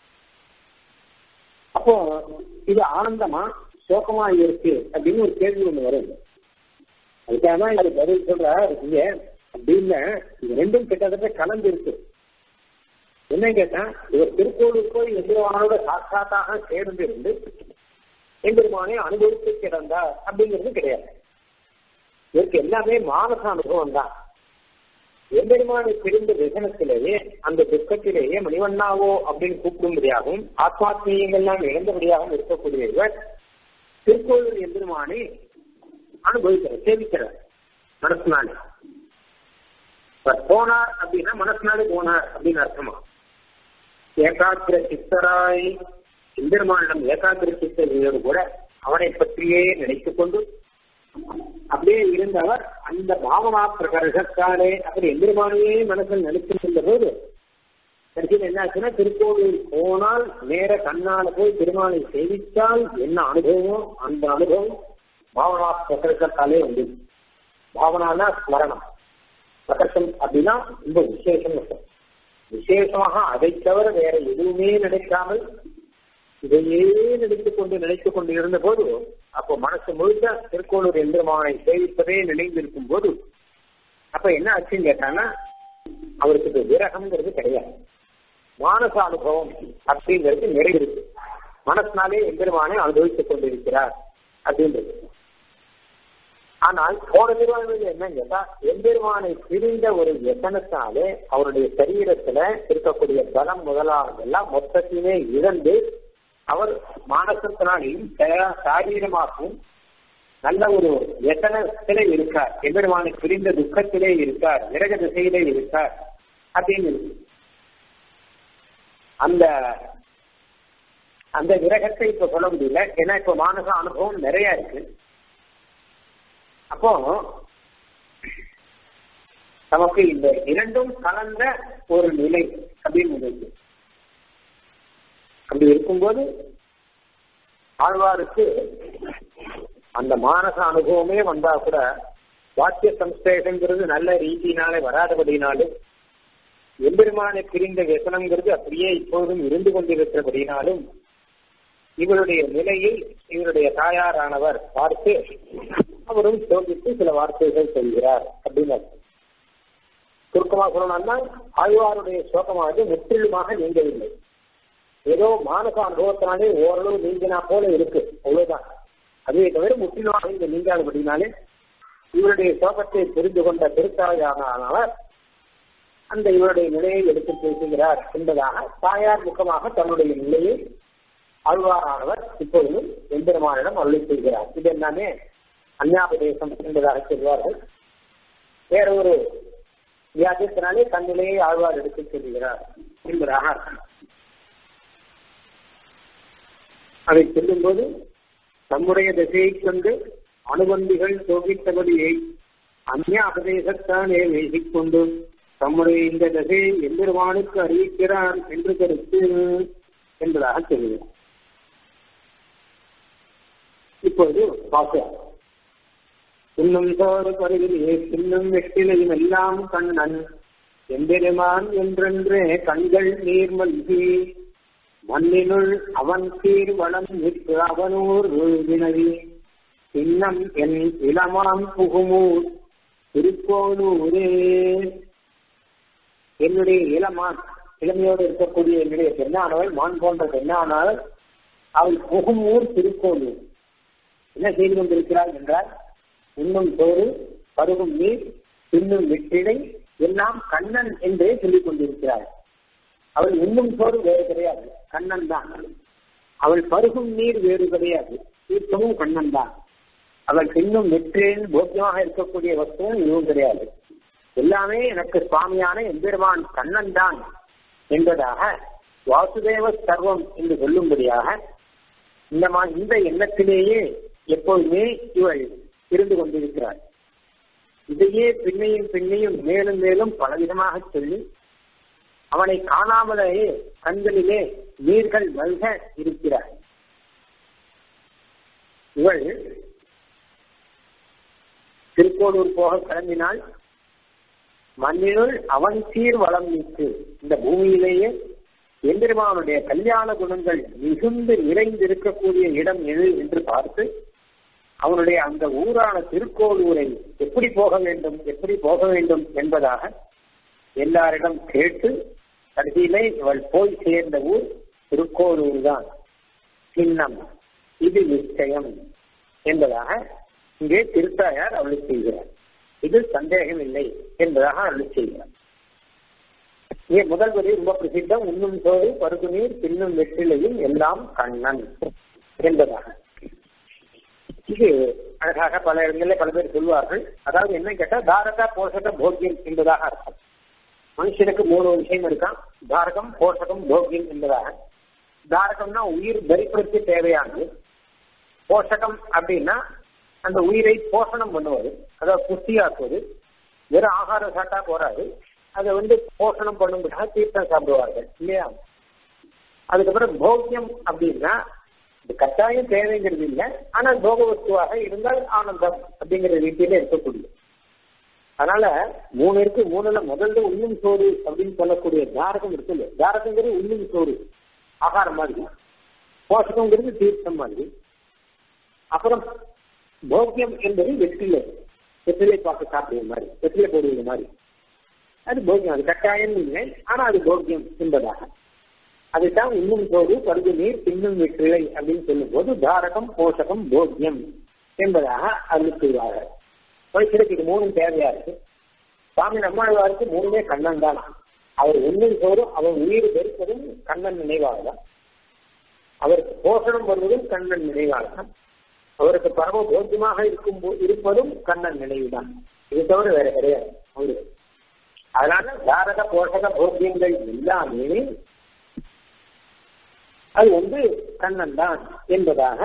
அப்போ இது ஆனந்தமா சோகமா இருக்கு அப்படின்னு ஒரு கேள்வி ஒண்ணு வரும் அதுக்காக தான் இவர் பதில் சொல்றார் இங்க அப்படின்னு இது ரெண்டும் கிட்டத்தட்ட கலந்து இருக்கு என்ன கேட்டா இவர் திருக்கோளூர் போய் எம்பெருமானோட சாட்சாத்தாக சேர்ந்து இருந்து எம்பெருமானை அனுபவித்து கிடந்தார் அப்படிங்கிறது கிடையாது இவருக்கு எல்லாமே மானச அனுபவம் தான் எம்பெருமானை பிரிந்த விசனத்திலேயே அந்த துக்கத்திலேயே மணிவண்ணாவோ அப்படின்னு கூப்பிடும்படியாகவும் ஆத்மாத்மீயங்கள்லாம் இழந்தபடியாகவும் இருக்கக்கூடிய இவர் திருக்கோவில் எம்பெருமானை அனுபவிக்கிறார் சேவிக்கிறார் மனசுனாலே போனார் அப்படின்னா மனசுனாலே போனார் அப்படின்னு அர்த்தமா ஏகாத்திர சித்தராய் எம்பெருமானிடம் ஏகாத்திர சித்தரோடு கூட அவனை பற்றியே நினைத்துக் கொண்டு அப்படியே இருந்தவர் அந்த பாவனா பிரகர்ஷத்தாலே அப்படி எம்பெருமானையே மனசில் நினைத்திருந்த போது கடைசியில் என்ன ஆச்சுன்னா திருக்கோவில் போனால் நேர கண்ணால போய் திருமாலை சேவித்தால் என்ன அனுபவமோ அந்த அனுபவம் பாவனா பிரகர்ஷத்தாலே வந்து பாவனானா ஸ்மரணம் பிரகர்ஷம் அப்படின்னா ரொம்ப விசேஷம் இருக்கும் விசேஷமாக அதை தவிர வேற எதுவுமே நினைக்காமல் இதையே நினைத்துக் கொண்டு நினைத்துக் கொண்டு இருந்த போது அப்போ மனசு முழுக்க திருக்கோளூர் எந்திரமானை சேவிப்பதே நினைந்திருக்கும் போது அப்ப என்ன ஆச்சுன்னு கேட்டாங்கன்னா அவருக்கு விரகம்ங்கிறது கிடையாது மானச அனுபவம் அப்படிங்கிறது நிறைவிருக்கு மனசினாலே எம்பெருமானை அனுபவித்துக் கொண்டிருக்கிறார் அப்படின்றது ஆனால் போன நிறுவனங்கள் என்ன கேட்டா எம்பெருமானை பிரிந்த ஒரு எத்தனத்தாலே அவருடைய சரீரத்துல இருக்கக்கூடிய பலம் முதலானதெல்லாம் மொத்தத்தையுமே இழந்து அவர் மானசத்தினாலையும் சாரீரமாகவும் நல்ல ஒரு எத்தனத்திலே இருக்கார் எம்பெருமானை பிரிந்த துக்கத்திலே இருக்கார் விரக திசையிலே இருக்கார் அப்படின்னு இருக்கு அந்த அந்த விரகத்தை இப்ப சொல்ல முடியல ஏன்னா இப்ப மானச அனுபவம் நிறைய இருக்கு அப்போ நமக்கு இந்த இரண்டும் கலந்த ஒரு நிலை அப்படின்னு இருக்கு அப்படி இருக்கும்போது ஆழ்வாருக்கு அந்த மானச அனுபவமே வந்தா கூட வாக்கிய சம்ஸ்லேஷங்கிறது நல்ல ரீதியினாலே வராதபடினாலும் எம்பெருமானை பிரிந்த व्यசனங்கிறது அப்படியே இப்போதும் இருந்து கொண்டிருக்கிறபடினாலும் இவருடைய நிலையை இவருடைய தாயாரானவர் பார்த்து அவரும் சோதித்து சில வார்த்தைகள் சொல்கிறார் அப்படின்னு சுருக்கமா சொல்லணும்னா ஆழ்வாருடைய சோகமானது முற்றிலுமாக நீங்கவில்லை ஏதோ மானச அனுபவத்தினாலே ஓரளவு நீங்கினா போல இருக்கு அவ்வளவுதான் அதே தவிர முற்றிலுமாக இங்க நீங்காதபடினாலே இவருடைய சோகத்தை புரிந்து கொண்ட திருத்தாயானவர் அந்த இவருடைய நிலையை எடுத்து பேசுகிறார் என்பதாக தாயார் முகமாக தன்னுடைய நிலையை ஆழ்வாரானவர் இப்பொழுது எம்பெருமானிடம் அருளி செய்கிறார் இது எல்லாமே அந்யாபதேசம் என்பதாக சொல்வார்கள் வேற ஒரு வியாஜத்தினாலே தன் நிலையை ஆழ்வார் எடுத்து செல்கிறார் என்பதாக அர்த்தம் அதை சொல்லும்போது தம்முடைய திசையை கொண்டு அனுபந்திகள் சோகித்தபடியை அந்நிய அபதேசத்தானே வேசிக்கொண்டு தம்முடைய இந்த தசையை எம்பெருமானுக்கு அறிவிக்கிறார் என்று கருத்து என்பதாக சொல்லுகிறார் இப்பொழுது பார்க்கலாம் இன்னும் சோறு பருவிலே பின்னும் வெற்றிலையும் எல்லாம் கண்ணன் எம்பெருமான் என்றென்றே கண்கள் நீர் மல்கி மண்ணினுள் அவன் சீர் வளம் நிற்கு அவனூர் வினவி சின்னம் என் இளமாம் புகுமூர் திருக்கோளூரே என்னுடைய இளமான் இளமையோடு இருக்கக்கூடிய என்னுடைய பெண்ணானவள் மான் போன்ற பெண்ணானால் அவள் புகுமூர் திருக்கோளூர் என்ன செய்து கொண்டிருக்கிறாள் என்றால் உண்ணும் சோறு பருகும் நீர் பின்னும் வெற்றிடை எல்லாம் கண்ணன் என்றே சொல்லிக் கொண்டிருக்கிறாள் அவள் உண்ணும் சோறு வேறு கிடையாது கண்ணன் தான் அவள் பருகும் நீர் வேறு கிடையாது தீர்த்தமும் கண்ணன் தான் அவள் பின்னும் வெற்றியில் போக்கியமாக இருக்கக்கூடிய வஸ்துவும் இதுவும் கிடையாது எல்லாமே எனக்கு சுவாமியான எம்பெருமான் கண்ணன் தான் என்பதாக வாசுதேவ சர்வம் என்று சொல்லும்படியாக இந்த இந்த எண்ணத்திலேயே எப்போதுமே இவள் இருந்து கொண்டிருக்கிறாள் இதையே பின்னையும் பின்னையும் மேலும் மேலும் பலவிதமாக சொல்லி அவனை காணாமலேயே கண்களிலே நீர்கள் மல்க இருக்கிறார் இவள் திருக்கோளூர் போக கிளம்பினால் மண்ணினுள் அவன் சீர் வளம் நீக்கு இந்த பூமியிலேயே எம்பெருமானுடைய கல்யாண குணங்கள் மிகுந்து நிறைந்திருக்கக்கூடிய இடம் எது என்று பார்த்து அவனுடைய அந்த ஊரான திருக்கோளூரை எப்படி போக வேண்டும் எப்படி போக வேண்டும் என்பதாக எல்லாரிடம் கேட்டு கடைசியிலே இவள் போய் சேர்ந்த ஊர் திருக்கோளூர் தான் சின்னம் இது நிச்சயம் என்பதாக இங்கே திருத்தாயார் அவளுக்கு செய்கிறார் இது சந்தேகம் இல்லை என்பதாக அருள் செய்கிறார் இங்கே முதல் வரி ரொம்ப பிரசித்தம் உண்ணும் சோறு பருகு நீர் பின்னும் வெற்றிலையும் எல்லாம் கண்ணன் என்பதாக இது அழகாக பல இடங்களில் பல பேர் சொல்வார்கள் அதாவது என்ன கேட்டா தாரகா போஷக போக்கியம் என்பதாக அர்த்தம் மனுஷனுக்கு மூணு விஷயம் இருக்கான் தாரகம் போஷகம் போக்கியம் என்பதாக தாரகம்னா உயிர் தரிப்பதற்கு தேவையானது போஷகம் அப்படின்னா அந்த உயிரை போஷணம் பண்ணுவது அதாவது புஷ்டியாக்குவது வெறும் ஆகாரம் சாப்பிட்டா போறாது அதை வந்து போஷணம் பண்ணும்படியாக தீர்த்தம் சாப்பிடுவார்கள் இல்லையா அதுக்கப்புறம் போக்கியம் அப்படின்னா இது கட்டாயம் தேவைங்கிறது இல்லை ஆனால் போக வஸ்துவாக இருந்தால் ஆனந்தம் அப்படிங்கிற ரீதியில இருக்கக்கூடிய அதனால மூணு இருக்கு மூணுல முதல்ல உண்ணும் சோறு அப்படின்னு சொல்லக்கூடிய தாரகம் இருக்கு இல்லையா தாரகங்கிறது உண்ணும் சோறு ஆகாரம் மாதிரி போஷகங்கிறது தீர்த்தம் மாதிரி அப்புறம் போக்கியம் என்பது வெற்றிலை வெற்றிலை பார்த்து சாப்பிடுற மாதிரி வெற்றிலை போடுவது மாதிரி அது போக்கியம் அது கட்டாயம் இல்லை ஆனா அது போக்கியம் என்பதாக அதுதான் இன்னும் சோறு பருகு நீர் பின்னும் வெற்றிலை அப்படின்னு சொல்லும் போது தாரகம் போஷகம் போக்கியம் என்பதாக அருள் வயசுக்கு இது மூணும் தேவையா இருக்கு சுவாமி நம்மாழ்வாருக்கு மூணுமே கண்ணன் தான் அவர் உண்ணும் சோறும் அவர் உயிர் பெருப்பதும் கண்ணன் நினைவாக தான் அவருக்கு போஷணம் வருவதும் கண்ணன் நினைவாக தான் அவருக்கு பரம போக்கியமாக இருக்கும் இருப்பதும் கண்ணன் நினைவுதான் இது தவிர வேற கிடையாது அவருக்கு அதனால தாரக போஷக போக்கியங்கள் எல்லாமே அது வந்து கண்ணன் தான் என்பதாக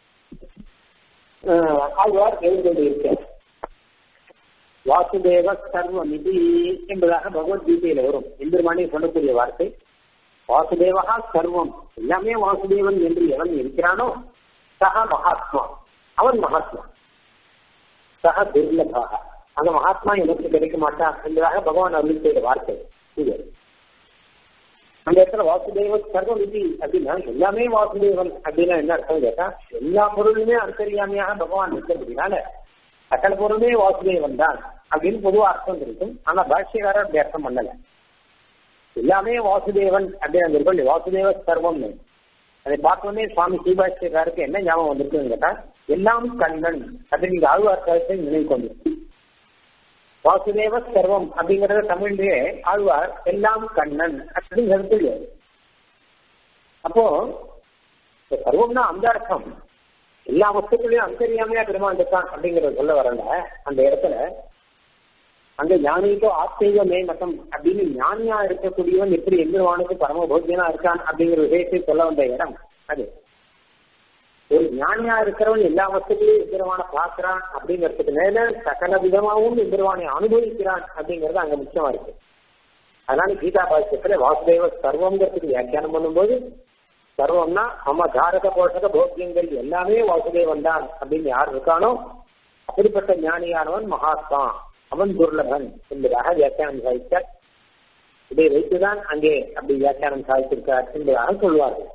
ஆழ்வார் எழுந்தொண்டிருக்கிறார் வாசுதேவ சர்வமிதி என்பதாக பகவத்கீதையில வரும் எம்பெருமானே சொல்லக்கூடிய வார்த்தை வாசுதேவகா சர்வம் எல்லாமே வாசுதேவன் என்று எவன் இருக்கிறானோ சக மகாத்மா அவன் மகாத்மா சக துர்லபாக அந்த மகாத்மா எனக்கு கிடைக்க மாட்டான் என்பதாக பகவான் அருள் செய்த வார்த்தை இது அந்த இடத்துல வாசுதேவ சர்வ விதி அப்படின்னா எல்லாமே வாசுதேவன் அப்படின்னா என்ன அர்த்தம் கேட்டா எல்லா பொருளுமே அந்தரியாமையாக பகவான் இருக்கிறதுனால சகல பொருளுமே வாசுதேவன் தான் அப்படின்னு பொதுவா அர்த்தம் இருக்கும் ஆனா பாஷ்யக்காரர் அப்படி அர்த்தம் பண்ணல எல்லாமே வாசுதேவன் அப்படின்னு இருக்கும் வாசுதேவ சர்வம்னு அதை பார்த்தோன்னே சுவாமி ஸ்ரீபாஷ்யக்காருக்கு என்ன ஞாபகம் வந்திருக்குன்னு கேட்டா எல்லாம் கண்ணன் அப்படின்னு நீங்க ஆழ்வார் கருத்தை நினைவு கொண்டு வாசுதேவ சர்வம் அப்படிங்கறத தமிழ்லயே ஆழ்வார் எல்லாம் கண்ணன் அப்படின்னு கருத்து அப்போ சர்வம்னா அந்த அர்த்தம் எல்லா வஸ்துக்களையும் அந்தரியாமையா பெருமாள் இருக்கான் அப்படிங்கறத சொல்ல வரல அந்த இடத்துல அங்க ஞானிக்கோ ஆத்மீக மேமட்டம் அப்படின்னு ஞானியா இருக்கக்கூடியவன் எப்படி எந்திரவானுக்கு பரம போக்கியனா இருக்கான் அப்படிங்கிற விஷயத்தை சொல்ல வந்த இடம் அது ஒரு ஞானியா இருக்கிறவன் எல்லா வசதியும் எந்திரவான பார்க்கிறான் அப்படிங்கிறதுக்கு மேல சகல விதமாகவும் எந்திரவானை அனுபவிக்கிறான் அப்படிங்கிறது அங்க முக்கியமா இருக்கு அதனால கீதா பாஷ்யத்துல வாசுதேவ சர்வங்கிறதுக்கு வியாக்கியானம் பண்ணும்போது சர்வம்னா நம்ம தாரக போஷக போக்கியங்கள் எல்லாமே வாசுதேவன் தான் அப்படின்னு யார் இருக்கானோ அப்படிப்பட்ட ஞானியானவன் மகாத்மா அவன் துர்லபன் என்பதாக வியாக்கியானம் சாதித்தார் இதை வைத்துதான் அங்கே அப்படி வியாக்கியானம் சாதித்திருக்கார் என்பதாக சொல்வார்கள்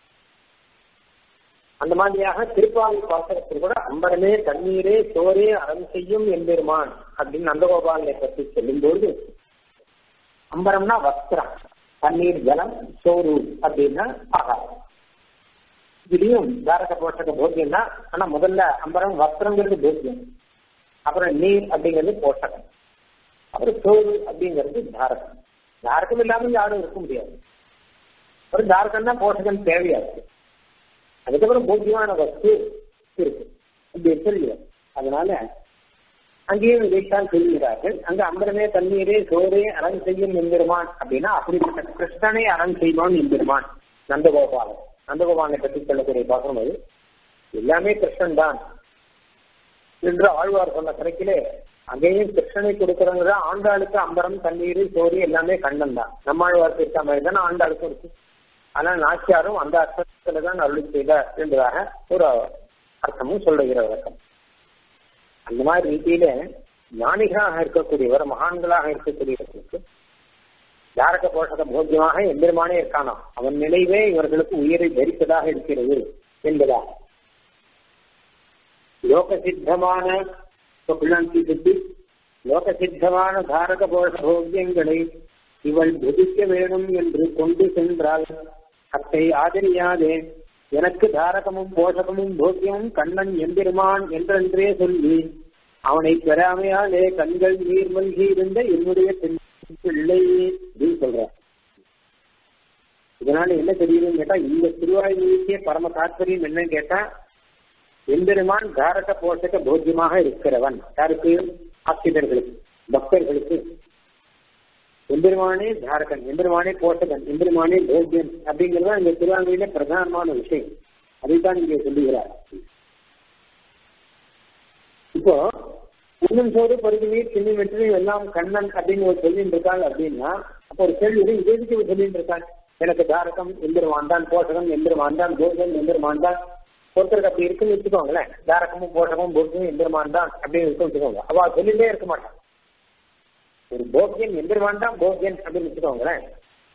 அந்த மாதிரியாக திருப்பாவை பாசகத்தில் கூட அம்பரமே தண்ணீரே சோரே அறம் செய்யும் எம்பெருமான் அப்படின்னு நந்தகோபாலை பற்றி சொல்லும்போது அம்பரம்னா வஸ்திரம் தண்ணீர் ஜலம் சோறு அப்படின்னா ஆகாரம் இதுலயும் தாரக போஷக போக்கியம் தான் ஆனா முதல்ல அம்பரம் வஸ்திரங்கிறது போக்கியம் அப்புறம் நீர் அப்படிங்கிறது போஷகம் அப்புறம் சோறு அப்படிங்கிறது தாரகம் தாரகம் இல்லாமல் யாரும் இருக்க முடியாது ஒரு தாரகம் தான் போஷகம் தேவையா இருக்கு அதுக்கப்புறம் போக்கியமான வஸ்து இருக்கு இப்படி சொல்லுவார் அதனால அங்கேயும் இதைத்தான் சொல்கிறார்கள் அங்க அம்பரமே தண்ணீரே சோரே அரண் செய்யும் எம்பெருமான் அப்படின்னா அப்படிப்பட்ட கிருஷ்ணனை அரண் செய்வான் எம்பெருமான் நந்தகோபாலன் நந்தகோபாலனை பற்றி சொல்லக்கூடிய பாசனம் அது எல்லாமே கிருஷ்ணன் தான் என்று ஆழ்வார் சொன்ன கணக்கிலே அங்கேயும் கிருஷ்ணனை கொடுக்கறவங்க ஆண்டாளுக்கு அம்பரம் தண்ணீர் சோறு எல்லாமே கண்ணன் தான் நம்மாழ்வாருக்கு இருக்க மாதிரி தானே ஆண்டாளுக்கும் இருக்கு ஆனா நாச்சியாரும் அந்த அர்த்தத்துல தான் அருள் செய்தார் என்பதாக ஒரு அர்த்தமும் சொல்லுகிற வழக்கம் அந்த மாதிரி ரீதியில ஞானிகளாக இருக்கக்கூடியவர் மகான்களாக இருக்கக்கூடியவர்களுக்கு தாரக போஷக போக்கியமாக எம்பெருமானே இருக்கானாம் அவன் நினைவே இவர்களுக்கு உயிரை தரிப்பதாக இருக்கிறது என்பதாக லோக சித்தமான சுத்தி லோக சித்தமான தாரக போஷ போக்கியங்களை இவள் புதிக்க வேணும் என்று கொண்டு சென்றால் அத்தை ஆதரியாதே எனக்கு தாரகமும் போஷகமும் போக்கியமும் கண்ணன் எம்பெருமான் என்றென்றே சொல்லி அவனை பெறாமையாலே கண்கள் நீர் மல்கி இருந்த என்னுடைய பெண் பிள்ளை அப்படின்னு சொல்ற இதனால என்ன தெரியுதுன்னு கேட்டா இந்த திருவாயுக்கே பரம தாற்பயம் என்னன்னு கேட்டா எம்பெருமான் தாரக போஷக போக்கியமாக இருக்கிறவன் யாருக்கு ஆசிரியர்களுக்கு பக்தர்களுக்கு எம்பெருமானே தாரகன் எம்பெருமானே போஷகன் எம்பெருமானே போக்கியன் அப்படிங்கிறது இந்த திருவாங்கயில பிரதானமான விஷயம் அதைத்தான் இங்கே சொல்லுகிறார் இப்போ இன்னும் சோறு பருகு நீர் சின்ன வெற்றி எல்லாம் கண்ணன் அப்படின்னு ஒரு சொல்லிட்டு இருக்காள் அப்படின்னா அப்போ ஒரு கேள்வி இது எதுக்கு இவர் சொல்லிட்டு இருக்காள் எனக்கு தாரகம் எந்திரமான் தான் போஷகம் எந்திரமான் தான் போஷகம் எந்திரமான் தான் ஒருத்தருக்கு அப்படி இருக்குன்னு வச்சுக்கோங்களேன் தாரகமும் போஷகமும் போஷகம் எந்திரமான் தான் அப்படின்னு இருக்கும் வச்சுக்கோங்க அவ சொல்லிட்டே இருக்க மாட்டான் ஒரு போக்கியன் எந்திரமான் தான் போக்கியன் அப்படின்னு வச்சுக்கோங்களேன்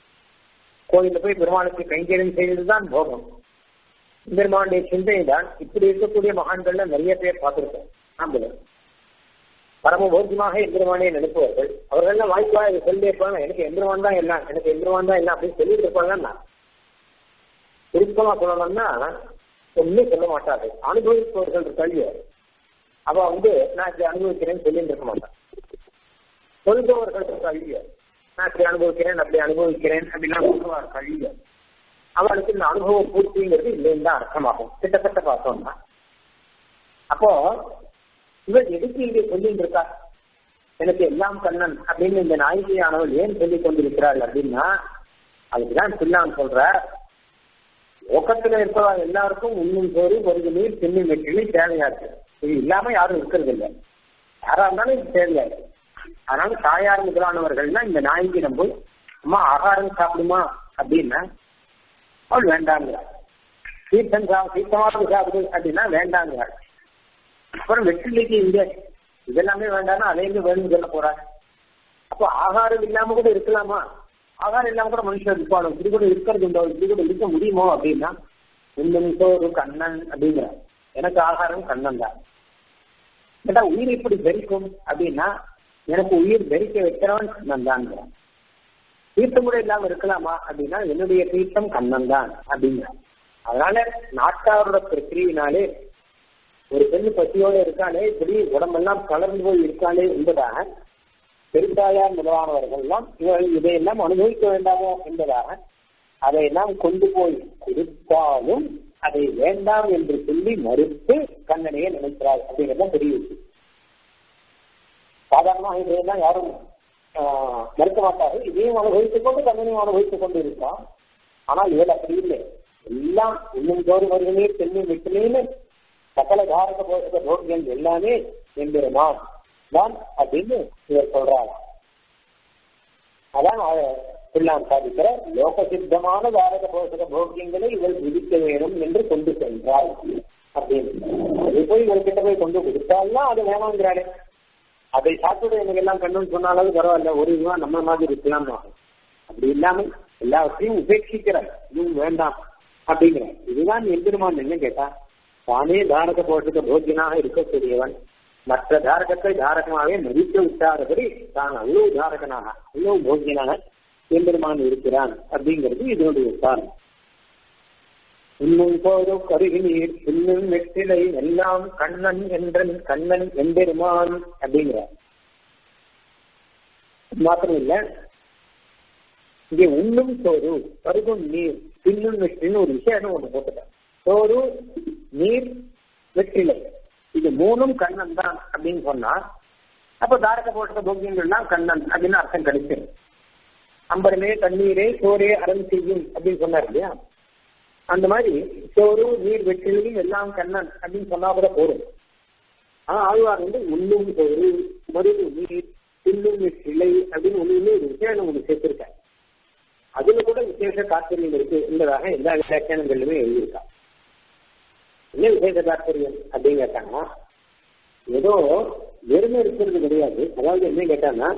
கோயில போய் பெருமாளுக்கு கைங்கரியம் செய்வதுதான் போகம் பெருமானுடைய சிந்தனை தான் இப்படி இருக்கக்கூடிய மகான்கள்ல நிறைய பேர் பார்த்திருக்கோம் நாமளும் பரம போக்கியமாக எந்திரமானே நினைப்பவர்கள் அவர்கள் வாய்ப்பா இதை சொல்லி இருப்பாங்க எனக்கு எந்திரவான் தான் எல்லாம் எனக்கு எந்திரவான் தான் எல்லாம் அப்படின்னு சொல்லிட்டு இருப்பாங்கன்னா சுருக்கமா சொல்லணும்னா ஒன்னும் சொல்ல மாட்டாரு அனுபவிப்பவர்கள் கல்வி அவ வந்து நான் இப்படி அனுபவிக்கிறேன்னு சொல்லிட்டு இருக்க மாட்டான் சொல்பவர்கள் கல்வி நான் இப்படி அனுபவிக்கிறேன் அப்படி அனுபவிக்கிறேன் அப்படிலாம் சொல்லுவார் கல்வி அவளுக்கு இந்த அனுபவ பூர்த்திங்கிறது இல்லைன்னு தான் அர்த்தமாகும் கிட்டத்தட்ட பார்த்தோம்னா அப்போ இவர் எதுக்கு இங்கே சொல்லிட்டு இருக்கா எனக்கு எல்லாம் கண்ணன் அப்படின்னு இந்த நாயகியானவள் ஏன் சொல்லிக் கொண்டிருக்கிறாள் அப்படின்னா அதுக்குதான் பிள்ளான் சொல்ற லோகத்துல இருக்கிற எல்லாருக்கும் உண்ணும் சோறு ஒரு நீர் செம்மி மெட்டிலி தேவையா இருக்கு இது இல்லாம யாரும் இருக்கிறது இல்லை யாரா இருந்தாலும் இது தேவையா இருக்கு அதனால தாயார் முதலானவர்கள்னா இந்த நாய்க்கு நம்ம அம்மா ஆகாரம் சாப்பிடுமா அப்படின்னா அவள் வேண்டாங்கிறாள் தீர்த்தம் சா தீர்த்தமாக சாப்பிடு அப்படின்னா வேண்டாங்கிறாள் அப்புறம் வெற்றிலைக்கு இங்க இதெல்லாமே வேண்டாம்னா அதையும் வேணும்னு சொல்ல போறாங்க அப்போ ஆகாரம் இல்லாம கூட இருக்கலாமா ஆகாரம் இல்லாம கூட மனுஷன் இருப்பாளோ இப்படி கூட இருக்கிறது உண்டோ இப்படி கூட இருக்க முடியுமோ அப்படின்னா இன்னும் ஒரு கண்ணன் அப்படிங்கிற எனக்கு ஆகாரம் கண்ணன் தான் கேட்டா உயிர் இப்படி தரிக்கும் அப்படின்னா எனக்கு உயிர் தரிக்க வைக்கிறவன் கண்ணன் தான் தீர்த்தம் கூட இல்லாம இருக்கலாமா அப்படின்னா என்னுடைய தீர்த்தம் கண்ணன் தான் அப்படிங்கிற அதனால நாட்டாரோட பிரக்கிரியினாலே ஒரு பெண் பசியோட இருக்காளே இப்படி உடம்பெல்லாம் கலர்ந்து போய் இருக்காளே என்பதாக பெருத்தாயார் முதலானவர்கள் எல்லாம் இவர்கள் இதையெல்லாம் அனுபவிக்க வேண்டாமோ என்பதாக அதையெல்லாம் கொண்டு போய் கொடுத்தாலும் அதை வேண்டாம் என்று சொல்லி மறுத்து கண்ணனையே நினைக்கிறார் அப்படிங்கிறத பெரிய விஷயம் சாதாரணமாக இதையெல்லாம் யாரும் மறுக்க மாட்டார்கள் இதையும் அனுபவித்துக் கொண்டு கண்ணனையும் அனுபவித்துக் கொண்டு இருக்கான் ஆனால் இவள் அப்படி இல்லை எல்லாம் இன்னும் தோறு வருகிறீர் தென்னை விட்டுலேன்னு சகல தாரக போஷக போக்கியம் எல்லாமே எம்பெருமான் தான் அப்படின்னு இவர் சொல்றாங்க அதான் பிள்ளான் சாதிக்கிற லோக சித்தமான தாரக போஷக போக்கியங்களை இவள் விதிக்க வேணும் என்று கொண்டு சென்றாள் அப்படின்னு அது போய் இவர்கிட்ட போய் கொண்டு கொடுத்தால்னா அது வேணாங்கிறாளே அதை சாப்பிட எனக்கு எல்லாம் கண்ணுன்னு சொன்னாலும் பரவாயில்ல ஒரு இதுவா நம்ம மாதிரி இருக்கலாம் அப்படி இல்லாம எல்லாவற்றையும் உபேட்சிக்கிறார் இதுவும் வேண்டாம் அப்படிங்கிறார் இதுதான் எம்பெருமான் என்ன கேட்டா தானே தாரக போஷக போக்கியனாக இருக்கக்கூடியவன் மற்ற தாரகத்தை தாரகமாகவே மதித்து விட்டாரபடி தான் அவ்வளவு தாரகனாக அவ்வளவு போக்கியனாக எம்பெருமான் இருக்கிறான் அப்படிங்கிறது இதனுடைய காரணம் இன்னும் போதோ கருகி நீர் இன்னும் நெற்றிலை எல்லாம் கண்ணன் என்றன் கண்ணன் எம்பெருமான் அப்படிங்கிறார் மாத்திரம் இல்ல இங்கே உண்ணும் சோறு பருகும் நீர் பின்னும் நெற்றின்னு ஒரு விஷயம் ஒண்ணு போட்டுட்டேன் சோறு நீர் வெற்றிலை இது மூணும் கண்ணன் தான் அப்படின்னு சொன்னா அப்ப தாரக போட்ட போக்கியங்கள்லாம் கண்ணன் அப்படின்னு அர்த்தம் கிடைச்சிடும் அம்பரமே தண்ணீரே சோரே அறம் செய்யும் அப்படின்னு சொன்னார் இல்லையா அந்த மாதிரி சோறு நீர் வெற்றிலையும் எல்லாம் கண்ணன் அப்படின்னு சொன்னா கூட போதும் ஆனா ஆழ்வார் வந்து உள்ளும் சோறு மருது நீர் புல்லும் வெற்றிலை அப்படின்னு ஒண்ணு ஒரு விஷயம் ஒண்ணு சேர்த்திருக்காரு அதுல கூட விசேஷ தாற்பயம் இருக்கு என்பதாக எல்லா வியாக்கியானங்களிலுமே எழுதியிருக்கா என்ன விசேஷ தாற்பயம் அப்படின்னு கேட்டாங்கன்னா ஏதோ வெறுமை இருக்கிறது கிடையாது அதாவது என்ன கேட்டாங்கன்னா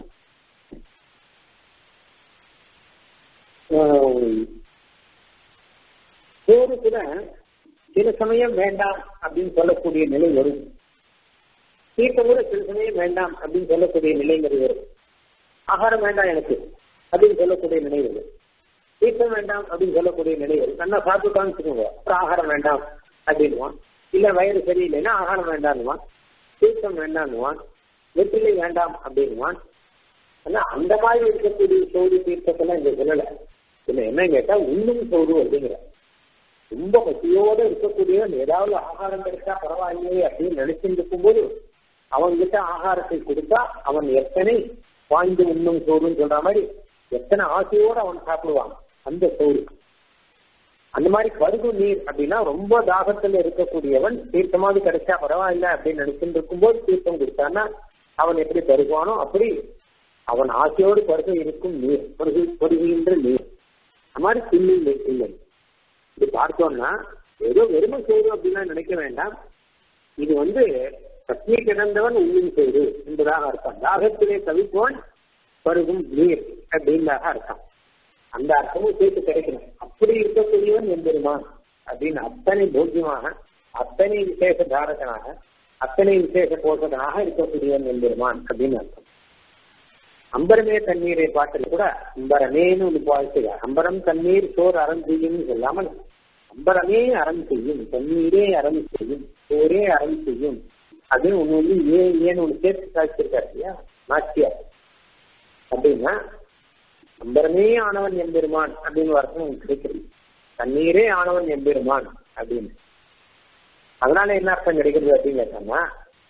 சோறு கூட சில சமயம் வேண்டாம் அப்படின்னு சொல்லக்கூடிய நிலை வரும் தீர்த்தம் கூட சில சமயம் வேண்டாம் அப்படின்னு சொல்லக்கூடிய நிலைங்கிறது வரும் ஆகாரம் வேண்டாம் எனக்கு அப்படின்னு சொல்லக்கூடிய நிலை வரும் தீர்த்தம் வேண்டாம் அப்படின்னு சொல்லக்கூடிய நிலை வரும் நல்லா சாப்பிட்டுட்டான்னு வச்சுக்கோங்க அப்புறம் ஆகாரம் வேண்டாம் அப்படின்வான் இல்ல வயிறு சரியில்லைன்னா ஆகாரம் வேண்டாம்னுவான் தீர்த்தம் வேண்டாம்னுவான் வெற்றிலை வேண்டாம் அப்படின்வான் ஆனா அந்த மாதிரி இருக்கக்கூடிய சோறு தீர்த்தத்தெல்லாம் இங்க சொல்லல இதுல என்ன கேட்டா உண்ணும் சோறு அப்படிங்கிற ரொம்ப பசியோட இருக்கக்கூடியவன் ஏதாவது ஆகாரம் கிடைச்சா பரவாயில்லையே அப்படின்னு நினைச்சுட்டு இருக்கும்போது அவன்கிட்ட ஆகாரத்தை கொடுத்தா அவன் எத்தனை வாய்ந்து உண்ணும் சோறுன்னு சொல்ற மாதிரி எத்தனை ஆசையோட அவன் சாப்பிடுவான் அந்த சோறு அந்த மாதிரி பருகு நீர் அப்படின்னா ரொம்ப தாகத்துல இருக்கக்கூடியவன் தீர்த்தமாவது கிடைச்சா பரவாயில்ல அப்படின்னு நினைச்சுட்டு இருக்கும்போது தீர்த்தம் கொடுத்தான்னா அவன் எப்படி பருகுவானோ அப்படி அவன் ஆசையோடு பருக இருக்கும் நீர் பருகு பருகுகின்ற நீர் அந்த மாதிரி சில்லி இல்லை இது பார்த்தோம்னா ஏதோ வெறுமை செய்து அப்படிலாம் நினைக்க வேண்டாம் இது வந்து பத்னி கிடந்தவன் உண்ணும் செய்து என்பதாக அர்த்தம் தாகத்திலே தவிப்பவன் பருகும் நீர் அப்படின்றாக அர்த்தம் அந்த அர்த்தமும் சேர்த்து கிடைக்கணும் அப்படி இருக்கக்கூடியவன் எம்பெருமான் அப்படின்னு அத்தனை போக்கியமாக அத்தனை விசேஷ தாரகனாக அத்தனை விசேஷ போஷகனாக இருக்கக்கூடியவன் எம்பெருமான் அப்படின்னு அர்த்தம் அம்பரமே தண்ணீரை பாட்டில் கூட அம்பரமேன்னு ஒரு வாழ்த்துக அம்பரம் தண்ணீர் சோர் அறம் செய்யும் சொல்லாமல் அம்பரமே அறம் செய்யும் தண்ணீரே அறம் செய்யும் சோரே அறம் செய்யும் அப்படின்னு ஒண்ணு வந்து ஏன் ஏன்னு ஒண்ணு சேர்த்து சாதிச்சிருக்காரு இல்லையா நாச்சியார் அப்படின்னா அம்பரமே ஆனவன் எம்பெருமான் அப்படின்னு அர்த்தம் கிடைக்கிறது தண்ணீரே ஆனவன் எம்பெருமான் அப்படின்னு அதனால என்ன அர்த்தம் கிடைக்கிறது அப்படின்னு கேட்டோம்னா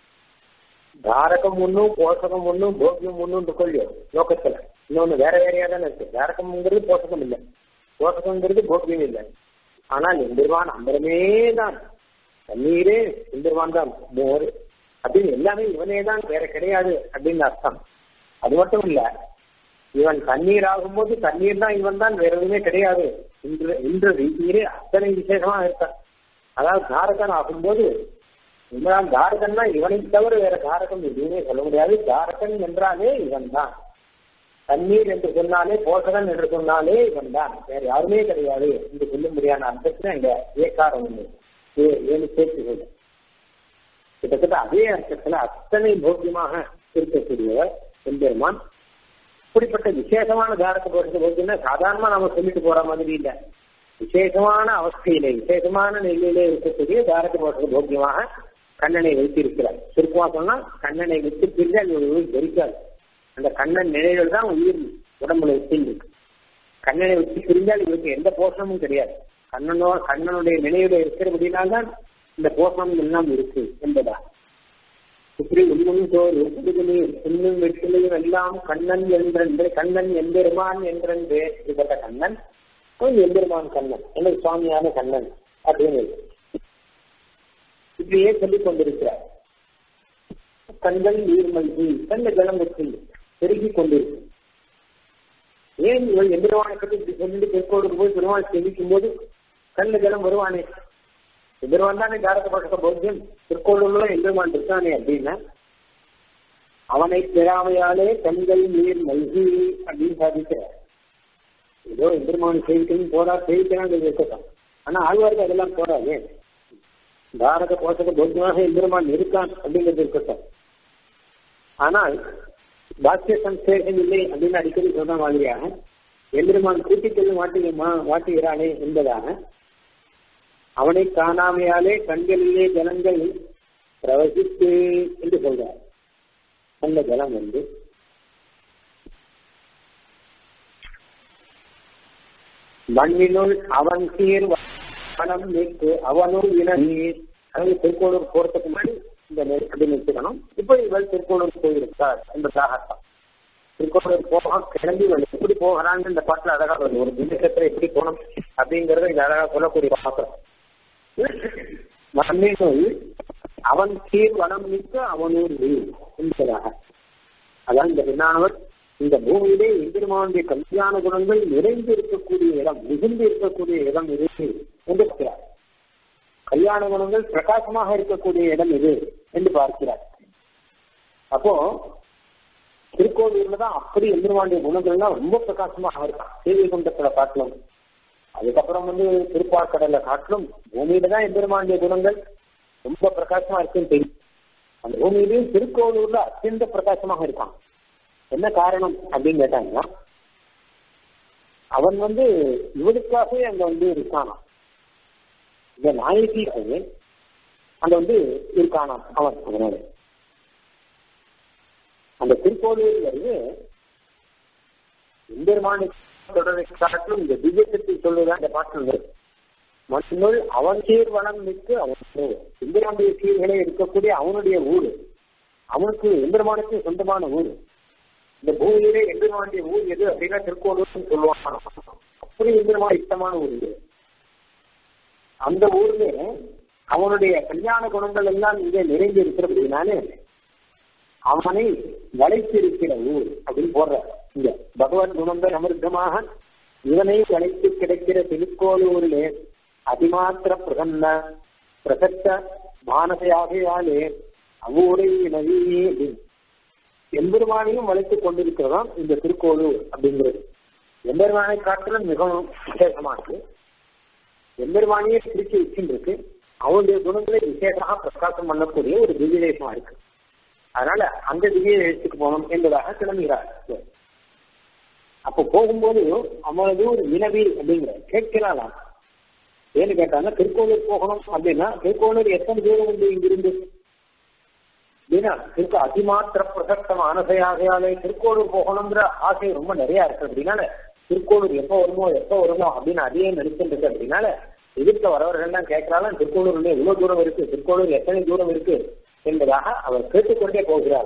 தாரகம் ஒன்றும் போஷகம் ஒன்றும் போக்கியம் ஒன்றும் கொள்ளியும் லோகத்துல இன்னொன்னு வேற வேறையா தானே இருக்கு தாரகம்ங்கிறது போஷகம் இல்லை போஷகங்கிறது போக்கியம் இல்லை ஆனால் எம்பெருமான் அம்பரமே தான் தண்ணீரே எம்பெருமான் தான் மோர் அப்படின்னு எல்லாமே இவனே தான் வேற கிடையாது அப்படின்னு அர்த்தம் அது மட்டும் இல்ல இவன் தண்ணீர் ஆகும்போது தண்ணீர் தான் இவன் தான் வேற எதுவுமே கிடையாது இன்று இன்று நீரே அத்தனை விசேஷமா இருக்கான் அதாவது தாரகன் ஆகும்போது இவன் தாரகன்னா இவனை தவிர வேற தாரகம் எதுவுமே சொல்ல முடியாது தாரகன் என்றாலே இவன் தான் தண்ணீர் என்று சொன்னாலே போஷகன் என்று சொன்னாலே இவன் தான் வேற யாருமே கிடையாது என்று சொல்ல முடியாத அர்த்தத்துல அங்க ஏக்காரம் ஒண்ணு ஏழு சேர்த்து சொல்லு கிட்டத்தட்ட அதே அர்த்தத்துல அத்தனை போக்கியமாக இருக்கக்கூடியவர் எம்பெருமான் இப்படிப்பட்ட விசேஷமான தாரக போஷக போக்கியம்னா சாதாரணமா நாம சொல்லிட்டு போற மாதிரி இல்ல விசேஷமான அவஸ்தையிலே விசேஷமான நிலையிலே இருக்கக்கூடிய தாரக போஷக போக்கியமாக கண்ணனை வைத்திருக்கிறார் சுருக்கமா சொன்னா கண்ணனை விட்டு பிரிஞ்சால் உயிர் தெரிக்காது அந்த கண்ணன் நிலைகள் தான் உயிர் உடம்புல வச்சிருக்கு கண்ணனை விட்டு பிரிஞ்சால் இவருக்கு எந்த போஷணமும் கிடையாது கண்ணனோ கண்ணனுடைய நினைவுல இருக்கிறபடினால்தான் இந்த போஷணம் எல்லாம் இருக்கு என்பதா இப்படி உண்ணும் சோர் நீர் உண்ணும் வெற்றிலையும் எல்லாம் கண்ணன் என்றென்று கண்ணன் எம்பெருமான் என்றென்று இப்பட்ட கண்ணன் எம்பெருமான் கண்ணன் எனக்கு சுவாமியான கண்ணன் அப்படின்னு இப்படியே சொல்லிக் கொண்டிருக்கிறார் கண்கள் நீர்மல்கி கண்ட ஜலம் வச்சு பெருகி கொண்டிருக்கும் ஏன் இவள் எம்பெருமானை பற்றி இப்படி சொல்லிட்டு தெற்கோடு போய் பெருமானை செவிக்கும் போது கண்ட ஜலம் வருவானே எம்பெருமான் தானே தாரகப்பட்ட போத்தியம் திருக்கோளூர்ல எம்பெருமான் இருக்கானே அப்படின்னா அவனை பெறாமையாலே கண்கள் நீர் மல்கி அப்படின்னு சாதிக்கிறார் ஏதோ எம்பெருமான் செய்திக்கணும் போறா செய்திக்கிறான் இருக்கட்டும் ஆனா ஆழ்வாருக்கு அதெல்லாம் போறாது பாரத போஷக போக்கியமாக எம்பெருமான் இருக்கான் அப்படிங்கிறது இருக்கட்டும் ஆனால் பாக்கிய சம்சேஷம் இல்லை அப்படின்னு அடிக்கடி சொன்ன மாதிரியாக எம்பெருமான் கூட்டிக் கொள்ள மாட்டுமா மாட்டுகிறானே என்பதாக அவனை காணாமையாலே கண்களிலே ஜலங்கள் பிரவசித்து என்று சொல்றார் அந்த ஜலம் வந்து மண்ணினுள் அவன் சீர் வனம் நீக்கு அவனுள் இன நீர் அதாவது திருக்கோளூர் போறதுக்கு முன்னாடி இந்த நெருக்கடி நிறுத்திக்கணும் இப்போ இவள் திருக்கோளூர் போயிருக்கார் என்பதாக அர்த்தம் திருக்கோளூர் போக கிளம்பி இவள் எப்படி போகிறான்னு இந்த பாட்டுல அழகா வருது ஒரு தினசத்துல எப்படி போகணும் அப்படிங்கறத இந்த அழகா சொல்லக்கூடிய பாத்திரம் மண்ணினுள் அவன் சீர் வனம் நிற்க அவனூர் நீர் என்பதாக அதான் இந்த பின்னானவர் இந்த பூமியிலே எம்பெருமானுடைய கல்யாண குணங்கள் நிறைந்து இருக்கக்கூடிய இடம் மிகுந்து இருக்கக்கூடிய இடம் இது என்று பார்க்கிறார் கல்யாண குணங்கள் பிரகாசமாக இருக்கக்கூடிய இடம் இது என்று பார்க்கிறார் அப்போ திருக்கோவிலூர்ல தான் அப்படி எம்பெருமானுடைய குணங்கள்லாம் ரொம்ப பிரகாசமாக இருக்கான் சேவை குண்டத்துல காட்டிலும் அதுக்கப்புறம் வந்து திருப்பாக்கடல்ல காட்டிலும் பூமியில தான் எம்பெருமானுடைய குணங்கள் ரொம்ப பிரகாசமா இருக்குன்னு தெரியும் அந்த பூமியிலையும் திருக்கோவிலூர்ல அத்தியந்த பிரகாசமாக இருக்கான் என்ன காரணம் அப்படின்னு கேட்டாங்கன்னா அவன் வந்து இவனுக்காகவே அங்க வந்து இருக்கானாம் இந்த நாயகி அங்க வந்து இருக்கானாம் அவன் அதனால அந்த திருக்கோவிலூர் வந்து எம்பெருமானை தொடரை காட்டிலும் இந்த திவ்யத்தை சொல்லுதான் இந்த பாட்டில் இருக்கு மண்ணுள் அவன் சீர் வளம் மிக்கு அவன் எம்பெருமானுடைய சீர்களை இருக்கக்கூடிய அவனுடைய ஊர் அவனுக்கு எம்பெருமானுக்கு சொந்தமான ஊர் இந்த பூமியிலே எம்பெருமானுடைய ஊர் எது அப்படின்னா திருக்கோளூர்னு சொல்லுவாங்க அப்படி எம்பெருமான இஷ்டமான ஊர் இது அந்த ஊர்ல அவனுடைய கல்யாண குணங்கள் எல்லாம் இங்கே நிறைந்து இருக்கிறதுனால அவனை வளைத்திருக்கிற ஊர் அப்படின்னு போடுற இங்க பகவத் குணங்கள் அமிர்தமாக இவனை வளைத்து கிடைக்கிற திருக்கோளூரிலே அதிமாத்திர பிரசன்ன பிரசத்த மானசையாகையாலே அவ்வூரை நவி எம்பெருமானையும் வளைத்துக் கொண்டிருக்கிறதாம் இந்த திருக்கோளூர் அப்படிங்கிறது எம்பெருமானை காட்டிலும் மிகவும் விசேஷமானது எம்பெருமானியே பிரிச்சு வச்சுருக்கு அவனுடைய குணங்களை விசேஷமாக பிரகாசம் பண்ணக்கூடிய ஒரு திவ்ய தேசமா இருக்கு அதனால அந்த திவ்ய தேசத்துக்கு போகணும் என்பதாக கிளம்புகிறார் அப்போ போகும்போது அவனது ஒரு வினவி அப்படிங்கிற கேட்கிறாளாம் ஏன்னு கேட்டாங்கன்னா திருக்கோளூர் போகணும் அப்படின்னா திருக்கோளூர் எத்தனை தூரம் உண்டு இங்கிருந்து அப்படின்னா திருக்கு அதிமாத்திர பிரசக்த ஆனசையாகையாலே திருக்கோளூர் போகணுங்கிற ஆசை ரொம்ப நிறைய இருக்கு அப்படின்னால திருக்கோளூர் எப்போ வருமோ எப்போ வருமோ அப்படின்னு அதையே நினைச்சுட்டு இருக்கு அப்படின்னால எதிர்க்க வரவர்கள்லாம் கேட்கிறாலும் திருக்கோளூர்ல எவ்வளவு தூரம் இருக்கு திருக்கோளூர் எத்தனை தூரம் இருக்கு என்பதாக அவர் கேட்டுக்கொண்டே போகிறார்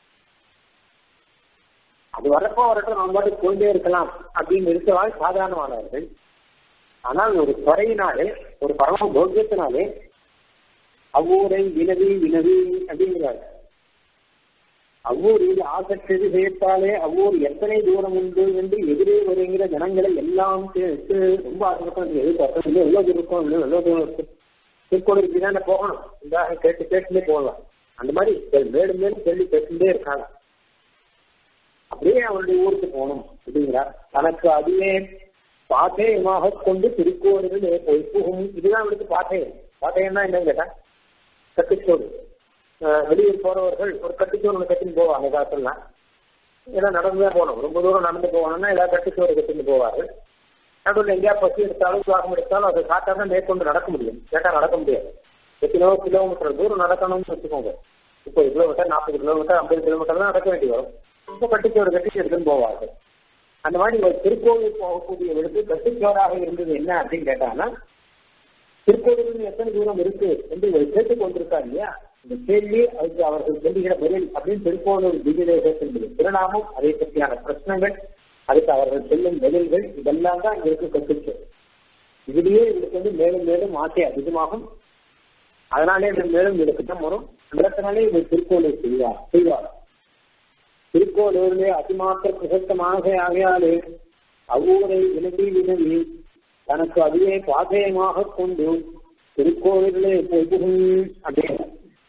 அது வரப்போ வரட்டும் நம்ம பாட்டு கொண்டே இருக்கலாம் அப்படின்னு இருக்கவாள் சாதாரணமானவர்கள் ஆனால் ஒரு துறையினாலே ஒரு பரம போக்கியத்தினாலே அவ்வூரை வினவி வினவி அப்படிங்கிறார் அவ்வூரில் ஆசற்றது செய்யத்தாலே அவ்வூர் எத்தனை தூரம் உண்டு என்று எதிரே வருகிற ஜனங்களை எல்லாம் சேர்த்து ரொம்ப ஆசைப்பட்டு எது பக்கம் இல்லை எவ்வளவு தூரம் இருக்கும் இல்லை எவ்வளவு தூரம் இருக்கு திருக்கோளுக்கு தானே போகணும் இந்த கேட்டு கேட்டுலே போகலாம் அந்த மாதிரி மேலும் மேலும் சொல்லி பேசிட்டே இருக்காங்க அப்படியே அவருடைய ஊருக்கு போகணும் அப்படிங்கிறார் தனக்கு அதுவே பாத்தேயமாக கொண்டு திருக்கோவிலில் போய் புகும் இதுதான் அவருக்கு பாத்தேயம் பாத்தேயம்னா என்னன்னு கேட்டா கட்டுச்சோடு வெளியூர் போறவர்கள் ஒரு கட்டுச்சோறு ஒன்று கட்டின்னு போவாங்க காலத்துலாம் ஏன்னா நடந்துதான் போகணும் ரொம்ப தூரம் நடந்து போகணும்னா ஏதாவது கட்டுச்சோறு கட்டின்னு போவார்கள் நடுவில் எங்கேயா பசி எடுத்தாலும் தாகம் எடுத்தாலும் அதை காட்டா தான் மேற்கொண்டு நடக்க முடியும் கேட்டா நடக்க முடியாது எத்தனோ கிலோமீட்டர் தூரம் நடக்கணும்னு வச்சுக்கோங்க முப்பது கிலோமீட்டர் நாற்பது கிலோமீட்டர் ஐம்பது கிலோமீட்டர் தான் நடக்க வேண்டி வரும் இப்போ கட்டுச்சோறு கட்டி எடுத்துன்னு போவார்கள் அந்த மாதிரி ஒரு திருக்கோவில் போகக்கூடிய விடுத்து கட்டுச்சோறாக இருந்தது என்ன அப்படின்னு கேட்டாங்கன்னா திருக்கோவிலிருந்து எத்தனை தூரம் இருக்கு என்று இவர் கேட்டுக் கொண்டிருக்கார் இல்லையா இந்த கேள்வி அதுக்கு அவர்கள் சொல்லுகிற பதில் அப்படின்னு திருக்கோளூர் திவ்யதேசத்தின் திருநாமம் அதை பற்றியான பிரச்சனைகள் அதுக்கு அவர்கள் சொல்லும் பதில்கள் இதெல்லாம் தான் இவருக்கு கற்றுச்சு இதுலயே இவருக்கு வந்து மேலும் மேலும் ஆசை அதிகமாகும் அதனாலே மேலும் இவருக்கு தான் வரும் அதனாலே இவர் திருக்கோளூர் செய்வார் செய்வார் திருக்கோளூரிலே அதிமாத்திர பிரசக்தமாக ஆகையாலே அவ்வூரை வினவி வினவி தனக்கு அதுவே பாதயமாக கொண்டு திருக்கோவிலே பொதுகும் அப்படின்னு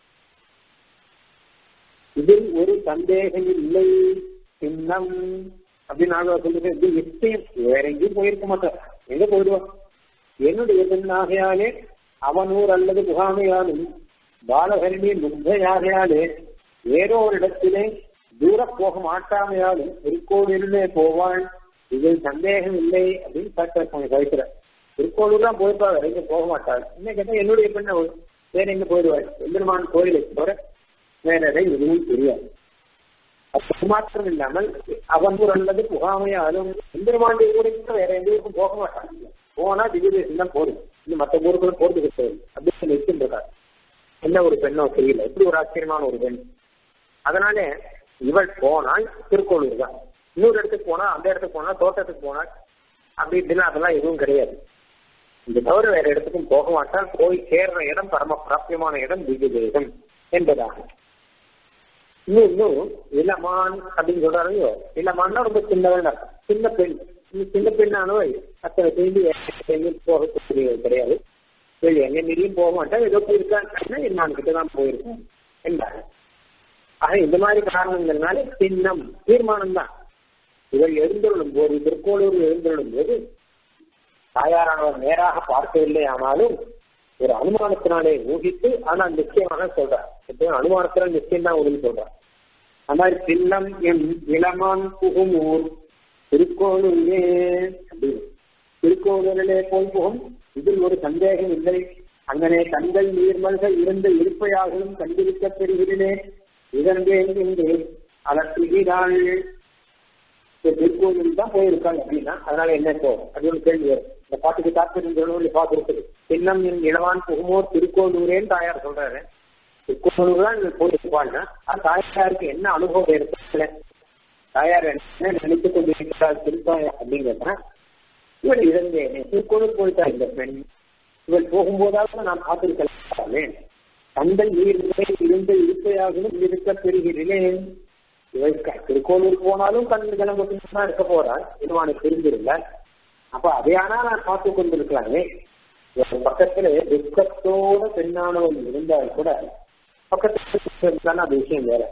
இதில் ஒரு சந்தேகம் இல்லை சின்னம் அப்படின்னு நான் சொல்லுங்க இது நிச்சயம் வேற எங்கேயும் போயிருக்க மாட்டார் எங்க போயிடுவான் என்னுடைய பெண்ணாகையாலே அவனூர் அல்லது முகாமையாலும் பாலகரணி முக்தையாகையாலே வேறோ ஒரு இடத்திலே தூர போக மாட்டாமையாலும் திருக்கோவிலே போவாள் இதில் சந்தேகம் இல்லை அப்படின்னு சாட்சியம் கழிக்கிறார் திருக்கோளூர் தான் போயிருப்பா வேற எங்க போக மாட்டாள் என்ன கேட்டா என்னுடைய பெண்ணை வேற எங்க போயிடுவாள் எம்பெருமான் கோயிலுக்கு போற வேற இடம் எதுவும் தெரியாது அது மாத்திரம் இல்லாமல் அவன்பூர் அல்லது புகாமையாலும் எம்பெருமாண்டிய ஊருக்கு வேற எந்த ஊருக்கும் போக மாட்டாங்க போனா திவ்யதேசம் தான் போதும் இன்னும் மற்ற ஊருக்குள்ள போறதுக்கு தேவை அப்படின்னு நிற்கின்றார் என்ன ஒரு பெண்ணோ தெரியல எப்படி ஒரு ஆச்சரியமான ஒரு பெண் அதனால இவள் போனால் திருக்கோளூர் தான் இன்னொரு இடத்துக்கு போனா அந்த இடத்துக்கு போனா தோட்டத்துக்கு போனா அப்படி இப்படின்னா அதெல்லாம் எதுவும் கிடையாது இந்த தவிர வேற இடத்துக்கும் போக மாட்டால் போய் சேர்ற இடம் பரம பிராபியமான இடம் திவ்ய தேசம் என்பதாக இன்னும் இன்னும் இளமான் அப்படின்னு சொல்றாரு இளமான்னா ரொம்ப சின்னவன் சின்ன பெண் சின்ன பெண்ணானவள் அத்தனை திரும்பி எங்கேயும் போகக்கூடிய கிடையாது சரி எங்க மீறியும் போக மாட்டேன் ஏதோ போயிருக்காங்கன்னா நான் கிட்ட தான் போயிருக்கேன் என்றாங்க ஆக இந்த மாதிரி காரணங்கள்னால சின்னம் தீர்மானம் தான் இவர் எழுந்தருளும் போது திருக்கோளூர் எழுந்தருளும் போது தாயாரானவர் நேராக பார்க்கவில்லை ஆனாலும் ஒரு அனுமானத்தினாலே ஊகித்து ஆனால் நிச்சயமாக சொல்றார் எப்பயும் அனுமானத்தினால் நிச்சயம் தான் உதவி சொல்றார் அந்த மாதிரி சின்னம் என் இளமான் புகுமூர் திருக்கோளூரே அப்படின்னு திருக்கோளூரிலே போய் புகும் இதில் ஒரு சந்தேகம் இல்லை அங்கனே கண்கள் நீர்மல்கள் இருந்த இருப்பையாகவும் கண்டிருக்க பெறுகிறேனே இதன் என்று அலற்றுகிறாள் திருக்கோவில் தான் போயிருக்காங்க அப்படின்னா அதனால என்ன இப்போ அப்படின்னு கேள்வி வரும் இந்த பாட்டுக்கு தாற்பயம் சொல்லணும் பாட்டு இருக்குது சின்னம் என் இளவான் புகுமோர் திருக்கோளூரேன்னு தாயார் சொல்றாரு திருக்கோளூர் தான் இங்க போயிருப்பாங்க அது தாயாருக்கு என்ன அனுபவம் இருக்கு தாயார் என்ன நினைத்துக் கொண்டிருக்கிறார் திருத்தாய் அப்படிங்கிறத இவள் இறந்தேன் திருக்கோளூர் போயிட்டா இந்த பெண் இவள் போகும்போதாவது நான் காத்திருக்கலாமே தந்தை நீர்நிலை இருந்த இருப்பையாகவும் இருக்க பெறுகிறேன் இவள் திருக்கோளூர் போனாலும் கண் ஜனம் தான் இருக்க போறாள் இதுவானுக்கு தெரிஞ்சிருந்த அப்ப அதையானா நான் பார்த்து கொண்டிருக்கலாமே பக்கத்துல துக்கத்தோட பெண்ணானவன் இருந்தால் கூட பக்கத்துல அது விஷயம் வேற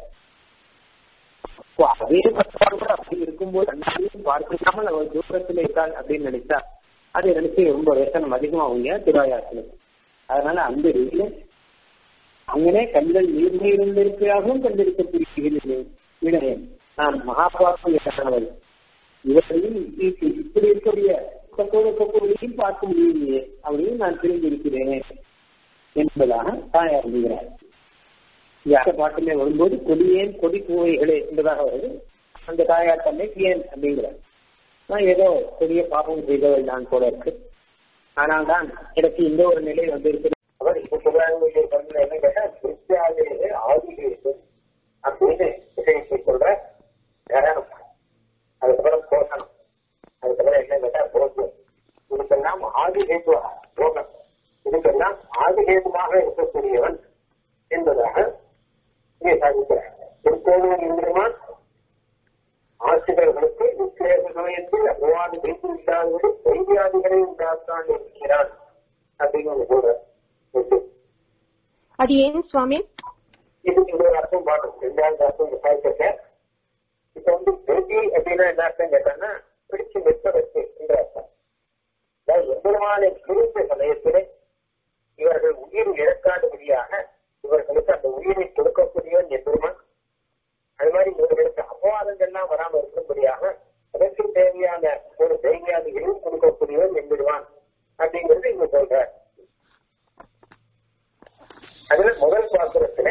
அதே கஷ்டம் கூட அப்படி இருக்கும்போது அண்ணாவையும் பார்க்காமல் அவள் தூரத்துல இருக்காள் அப்படின்னு நினைச்சா அதை நினைச்சு ரொம்ப வேசனம் அதிகமாகுங்க திருவாயாசனம் அதனால அந்த ரீதியில அங்கனே கண்கள் நீர்மை இருந்திருக்கையாகவும் கண்டிருக்கப்படுகிறேன் வினயன் நான் மகாபாரதம் இவரையும் இப்படி இருக்கக்கூடிய இருக்கக்கூடியதையும் பார்க்க முடியலையே அப்படின்னு நான் தெரிந்திருக்கிறேன் என்பதாக தாயார் எழுதுகிறார் இந்த பாட்டிலே வரும்போது கொடியேன் கொடி பூவைகளே என்பதாக வருது அந்த தாயார் தன்னை ஏன் அப்படிங்கிறார் நான் ஏதோ கொடிய பாவம் செய்தவள் நான் போல இருக்கு ஆனால் தான் எனக்கு இந்த ஒரு நிலை வந்திருக்கிறது அவர் இப்ப சொல்றாங்க கருத்துல என்ன கேட்டா கிறிஸ்தியாவிலே ஆதிகேசன் அப்படின்னு விஷயத்தை சொல்ற கரணம் அதுக்கப்புறம் போஷணம் அதுக்கப்புறம் என்ன கேட்டா போஷம் இதுக்கெல்லாம் ஆதிகேதுவா போகம் இதுக்கெல்லாம் ஆதிகேதுமாக இருக்கக்கூடியவன் என்பதாக இங்கே சாதிக்கிறார் திருக்கோவில் இந்திரமான் ஆசிரியர்களுக்கு விசேஷ சமயத்தில் அவ்வாறு வைத்து விட்டாதபடி வைத்தியாதிகளை உண்டாக்கான் இருக்கிறான் அப்படின்னு சொல்ற அது ஏன் சுவாமி இதுக்கு இன்னொரு அர்த்தம் பார்க்கணும் ரெண்டாவது அர்த்தம் விசாரிச்சிருக்கேன் இப்ப வந்து திருப்பி அப்படின்னா என்ன அர்த்தம் கேட்டாங்கன்னா பிடிச்சு நிற்க வச்சு என்ற அர்த்தம் அதாவது எம்பெருமானை பிரித்த சமயத்திலே இவர்கள் உயிர் இழக்காதபடியாக இவர்களுக்கு அந்த உயிரை கொடுக்கக்கூடியவன் எம்பெருமான் அது மாதிரி இவர்களுக்கு அபவாதங்கள்லாம் வராமல் இருக்கும்படியாக அதற்கு தேவையான ஒரு தைரியாதிகளையும் கொடுக்கக்கூடியவன் எம்பெருமான் அப்படிங்கிறது இங்க சொல்ற அதுல முதல் பாத்திரத்துல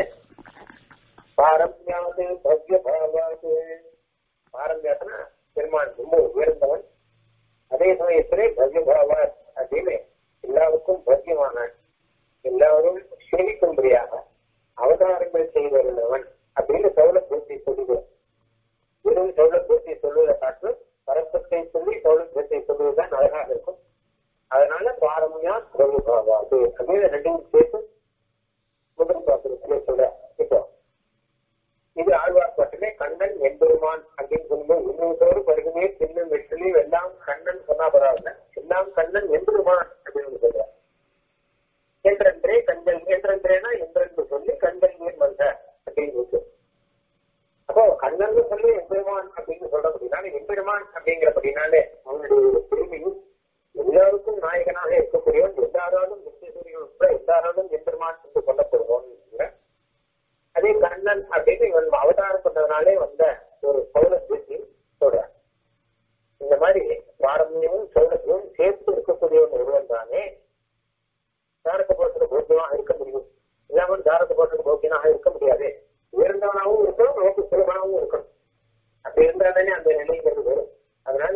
பாரம்யாது பவ்ய பாவாது பாரம்யாசனா பெருமான் ரொம்ப உயர்ந்தவன் அதே சமயத்திலே பவ்ய பாவார் அப்படின்னு எல்லாருக்கும் பவ்யமான எல்லாரும் சேவிக்கும்படியாக அவதாரங்கள் செய்து வருந்தவன் அப்படின்னு சௌல பூர்த்தி சொல்லுகிறோம் வெறும் சௌல பூர்த்தி சொல்வதை காட்டிலும் பரப்பத்தை சொல்லி சௌலபியத்தை சொல்வதுதான் அழகாக இருக்கும் அதனால பாரம்யா பவ்ய பாவாது அப்படின்னு ரெண்டையும் சேர்த்து முதல் பாத்திரத்திலே சொல்ற இப்போ இது ஆழ்வார் பாட்டிலே கண்ணன் எம்பெருமான் அப்படின்னு சொல்லும்போது இன்னொரு பருகுமே சின்ன வெற்றிலே எல்லாம் கண்ணன் சொன்னா பரவாயில்ல எல்லாம் கண்ணன் எம்பெருமான் அப்படின்னு சொல்ற என்றென்றே கண்கள் என்றென்றேனா என்றென்று சொல்லி கண்கள் நீர் வந்த அப்படின்னு இருக்கு அப்போ கண்ணன் சொல்லி எம்பெருமான் அப்படின்னு சொல்ற அப்படின்னாலே எம்பெருமான் அப்படிங்கிறபடினாலே அவனுடைய ஒரு பெருமையும் எல்லாருக்கும் நாயகனாக இருக்கக்கூடியவன் எல்லாராலும் நித்தியசூரியன் உட்பட எல்லாராலும் எம்பெருமான் என்று சொல்லப்படுவோம் அதே கண்ணன் அப்படின்னு இவன் அவதாரம் பண்ணதுனாலே வந்த ஒரு சௌலபியத்தை சொல்றான் இந்த மாதிரி பாரம்பரியமும் சௌலபியமும் சேர்த்து இருக்கக்கூடியவன் ஒருவன் தானே தாரக போஷண போக்கியமாக இருக்க முடியும் இல்லாமல் தாரக போஷண போக்கியனாக இருக்க முடியாது உயர்ந்தவனாகவும் இருக்கணும் நமக்கு சுலபமாகவும் இருக்கணும் அப்படி இருந்தாலே அந்த நிலைங்கிறது வரும் அதனால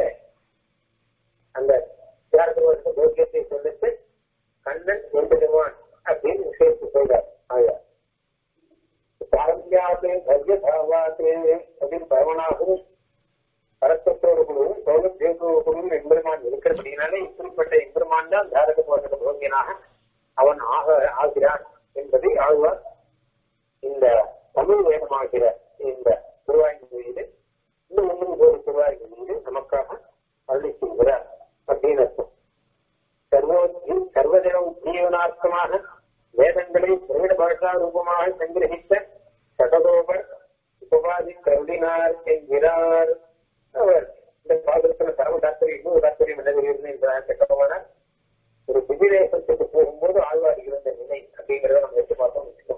அந்த தாரக போஷண போக்கியத்தை சொல்லிட்டு கண்ணன் எம்பெருமான் அப்படின்னு சேர்த்து சொல்றார் ஆயா பாரம்பியாத்து பவ்ய பாவாத்து அப்படின்னு பரவனாகவும் பரத்தத்தோடுகளும் சௌலபியோடுகளும் எம்பெருமான் இருக்கிறபடினாலே இப்படிப்பட்ட எம்பெருமான் தான் தாரக போஷண போக்கியனாக அவன் ஆக ஆகிறான் என்பதை ஆழ்வார் இந்த தமிழ் வேதமாகிற இந்த திருவாய்க்கு மீது இன்னும் ஒன்றும் ஒரு திருவாய்க்கு மீது நமக்காக அருளி செய்கிறார் அப்படின்னு அர்த்தம் சர்வோத்தி சர்வதினம் ஜீவனார்த்தமாக வேதங்களை திரவிட பாஷா ரூபமாக சங்கிரகித்த சடகோபர் உபவாதி கருதினார் என்கிறார் அவர் இந்த பாதத்துல பரம தாத்பரியம் இன்னொரு தாத்பரியம் என்ன என்றார் சட்டபவனார் ஒரு திவ்யதேசத்துக்கு போகும்போது ஆழ்வார் இருந்த நிலை அப்படிங்கிறத நம்ம எடுத்து பார்த்தோம் வச்சுக்கோம்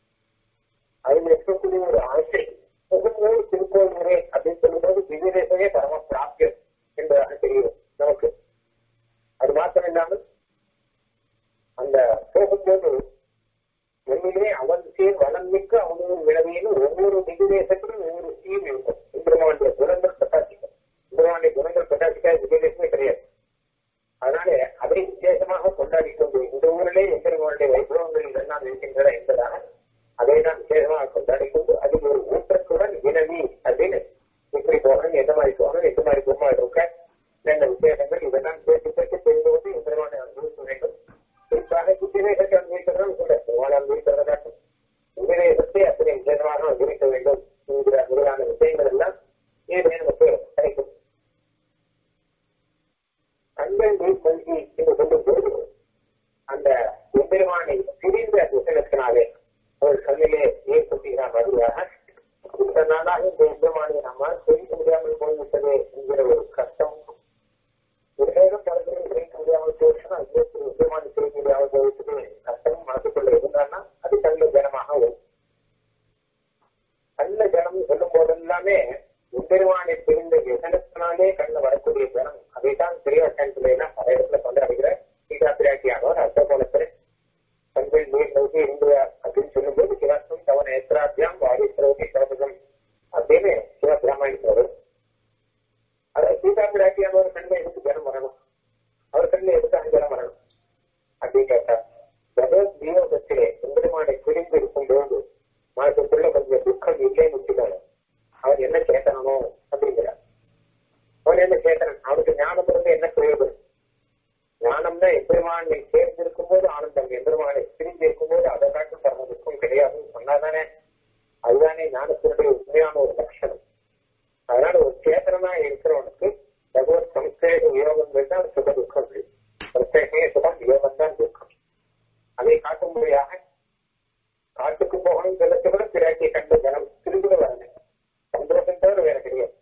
அதுல இருக்கக்கூடிய ஒரு ஆசை போகும்போது திருக்கோவிலே அப்படின்னு சொல்லும்போது திவ்யதேசமே பரம பிராப்தியம் என்பதாக தெரியும் நமக்கு அது மாத்திரம் இல்லாமல் அந்த போகும்போது எண்ணிலே அவன் சேர் வளம் மிக்க அவனொரு விளவியில் ஒவ்வொரு திவ்யதேசத்திலும் ஒவ்வொரு சக்தியும் இருக்கும் இந்திரனுடைய குணங்கள் பிரகாசிக்கும் இந்திரனுடைய குணங்கள் பிரகாசிக்காத விஜயதசமே கிடையாது அதனால அதை விசேஷமாக கொண்டாடி கொண்டு இந்த ஊரிலே எந்திரனுடைய வைபவங்கள் இதெல்லாம் இருக்கின்றன என்பதாக அதை தான் விசேஷமாக கொண்டாடி கொண்டு அதில் ஒரு ஊற்றத்துடன் வினவி அப்படின்னு இப்படி போகணும் எந்த மாதிரி போகணும் எந்த மாதிரி பொம்மை இருக்க இந்த விசேஷங்கள் இதெல்லாம் பேசி பேசி தெரிந்து கொண்டு இந்திரனுடைய அனுபவிக்க வேண்டும் குறிப்பாக புத்திரேசத்தை அனுபவிக்கிறதும் கூட பெருமாள் அனுபவிக்கிறதாட்டும் உபதேசத்தை அத்தனை விசேஷமாக அனுபவிக்க வேண்டும் என்கிற முதலான விஷயங்கள் எல்லாம் இதுவே நமக்கு கிடைக்கும் கண்கள் நீர் கொள்கை என்று சொல்லும் போது அந்த எம்பெருமானை பிரிந்த விஷயத்தினாலே ஒரு கண்ணிலே நீர் கொட்டுகிறார் மதுவாக இந்த நாளாக இந்த எம்பெருமானை நம்மால் தெரிவிக்க முடியாமல் போய்விட்டது என்கிற ஒரு கஷ்டம் விவேகம் படத்தில் தெரிவிக்க முடியாமல் போச்சுன்னா அது எம்பெருமானை தெரிவிக்க முடியாமல் போயிட்டு கஷ்டம் மனசுக்குள்ள இருந்தான்னா அது கல்ல ஜனமாக வரும் கல்ல ஜனம் சொல்லும் போதெல்லாமே எம்பெருமானை பிரிந்த விசனத்தினாலே கண்ண வரக்கூடிய ஜனம் அதைத்தான் பெரியவர்கள் எல்லாம் பல இடத்துல கொண்டாடுகிற சீதா பிராட்டியானவர் அர்த்தகோணத்தில் கண்கள் நீர் நோக்கி இருந்து அப்படின்னு சொல்லும்போது சிவஸ்தம் தவன எத்திராத்தியம் வாரிஸ்ரோகி சவசம் அப்படின்னு சிவபிராமணிக்கு வரும் அதாவது சீதா பிராட்டியானவர் கண்ணில் எதுக்கு ஜனம் வரணும் அவர் கண்ணில் எதுக்காக ஜனம் வரணும் அப்படின்னு கேட்டா பகவத் வியோகத்திலே எம்பெருமானை பிரிந்து இருக்கும்போது மனசுக்குள்ள கொஞ்சம் துக்கம் இல்லைன்னு வச்சுக்காரு அவன் என்ன கேட்கணுமோ அப்படிங்கிறார் அவன் என்ன கேட்கறான் அவனுக்கு ஞானம் இருந்து என்ன பிரயோஜனம் ஞானம்னா எம்பெருமானை சேர்ந்து இருக்கும்போது ஆனந்தம் எம்பெருமானை பிரிந்து இருக்கும்போது அதை காட்டும் பரம துக்கம் கிடையாதுன்னு சொன்னாதானே அதுதானே ஞானத்தினுடைய உண்மையான ஒரு லட்சணம் அதனால ஒரு சேத்தனமா இருக்கிறவனுக்கு பகவத் சம்ஸ்கிருத யோகங்கள் தான் சுக துக்கம் பிரத்யேகமே சுகம் யோகம் தான் துக்கம் அதை காட்டும்படியாக காட்டுக்கு போகணும் சொல்லத்தை விட பிராட்டியை கண்ட ஜனம் திரும்ப வரல சந்தோஷம் தவிர வேற கிடையாது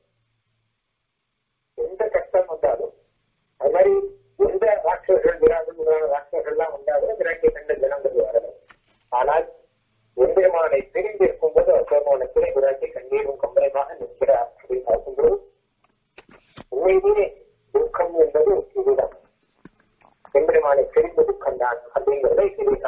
எந்த கஷ்டம் வந்தாலும் அது மாதிரி எந்த ராட்சர்கள் விராஜன் முதலான ராட்சர்கள்லாம் வந்தாலும் பிராட்டியை கண்ட ஜனங்கள் வரணும் ஆனால் எம்பெருமானை பிரிந்து இருக்கும்போது அசோகவனத்திலே விராட்டி கண்ணீரும் கம்பளமாக நிற்கிறார் அப்படின்னு பார்க்கும்போது உண்மையிலேயே துக்கம் என்பது இதுதான் எம்பெருமானை பிரிந்த துக்கம் தான் அப்படிங்கிறத இது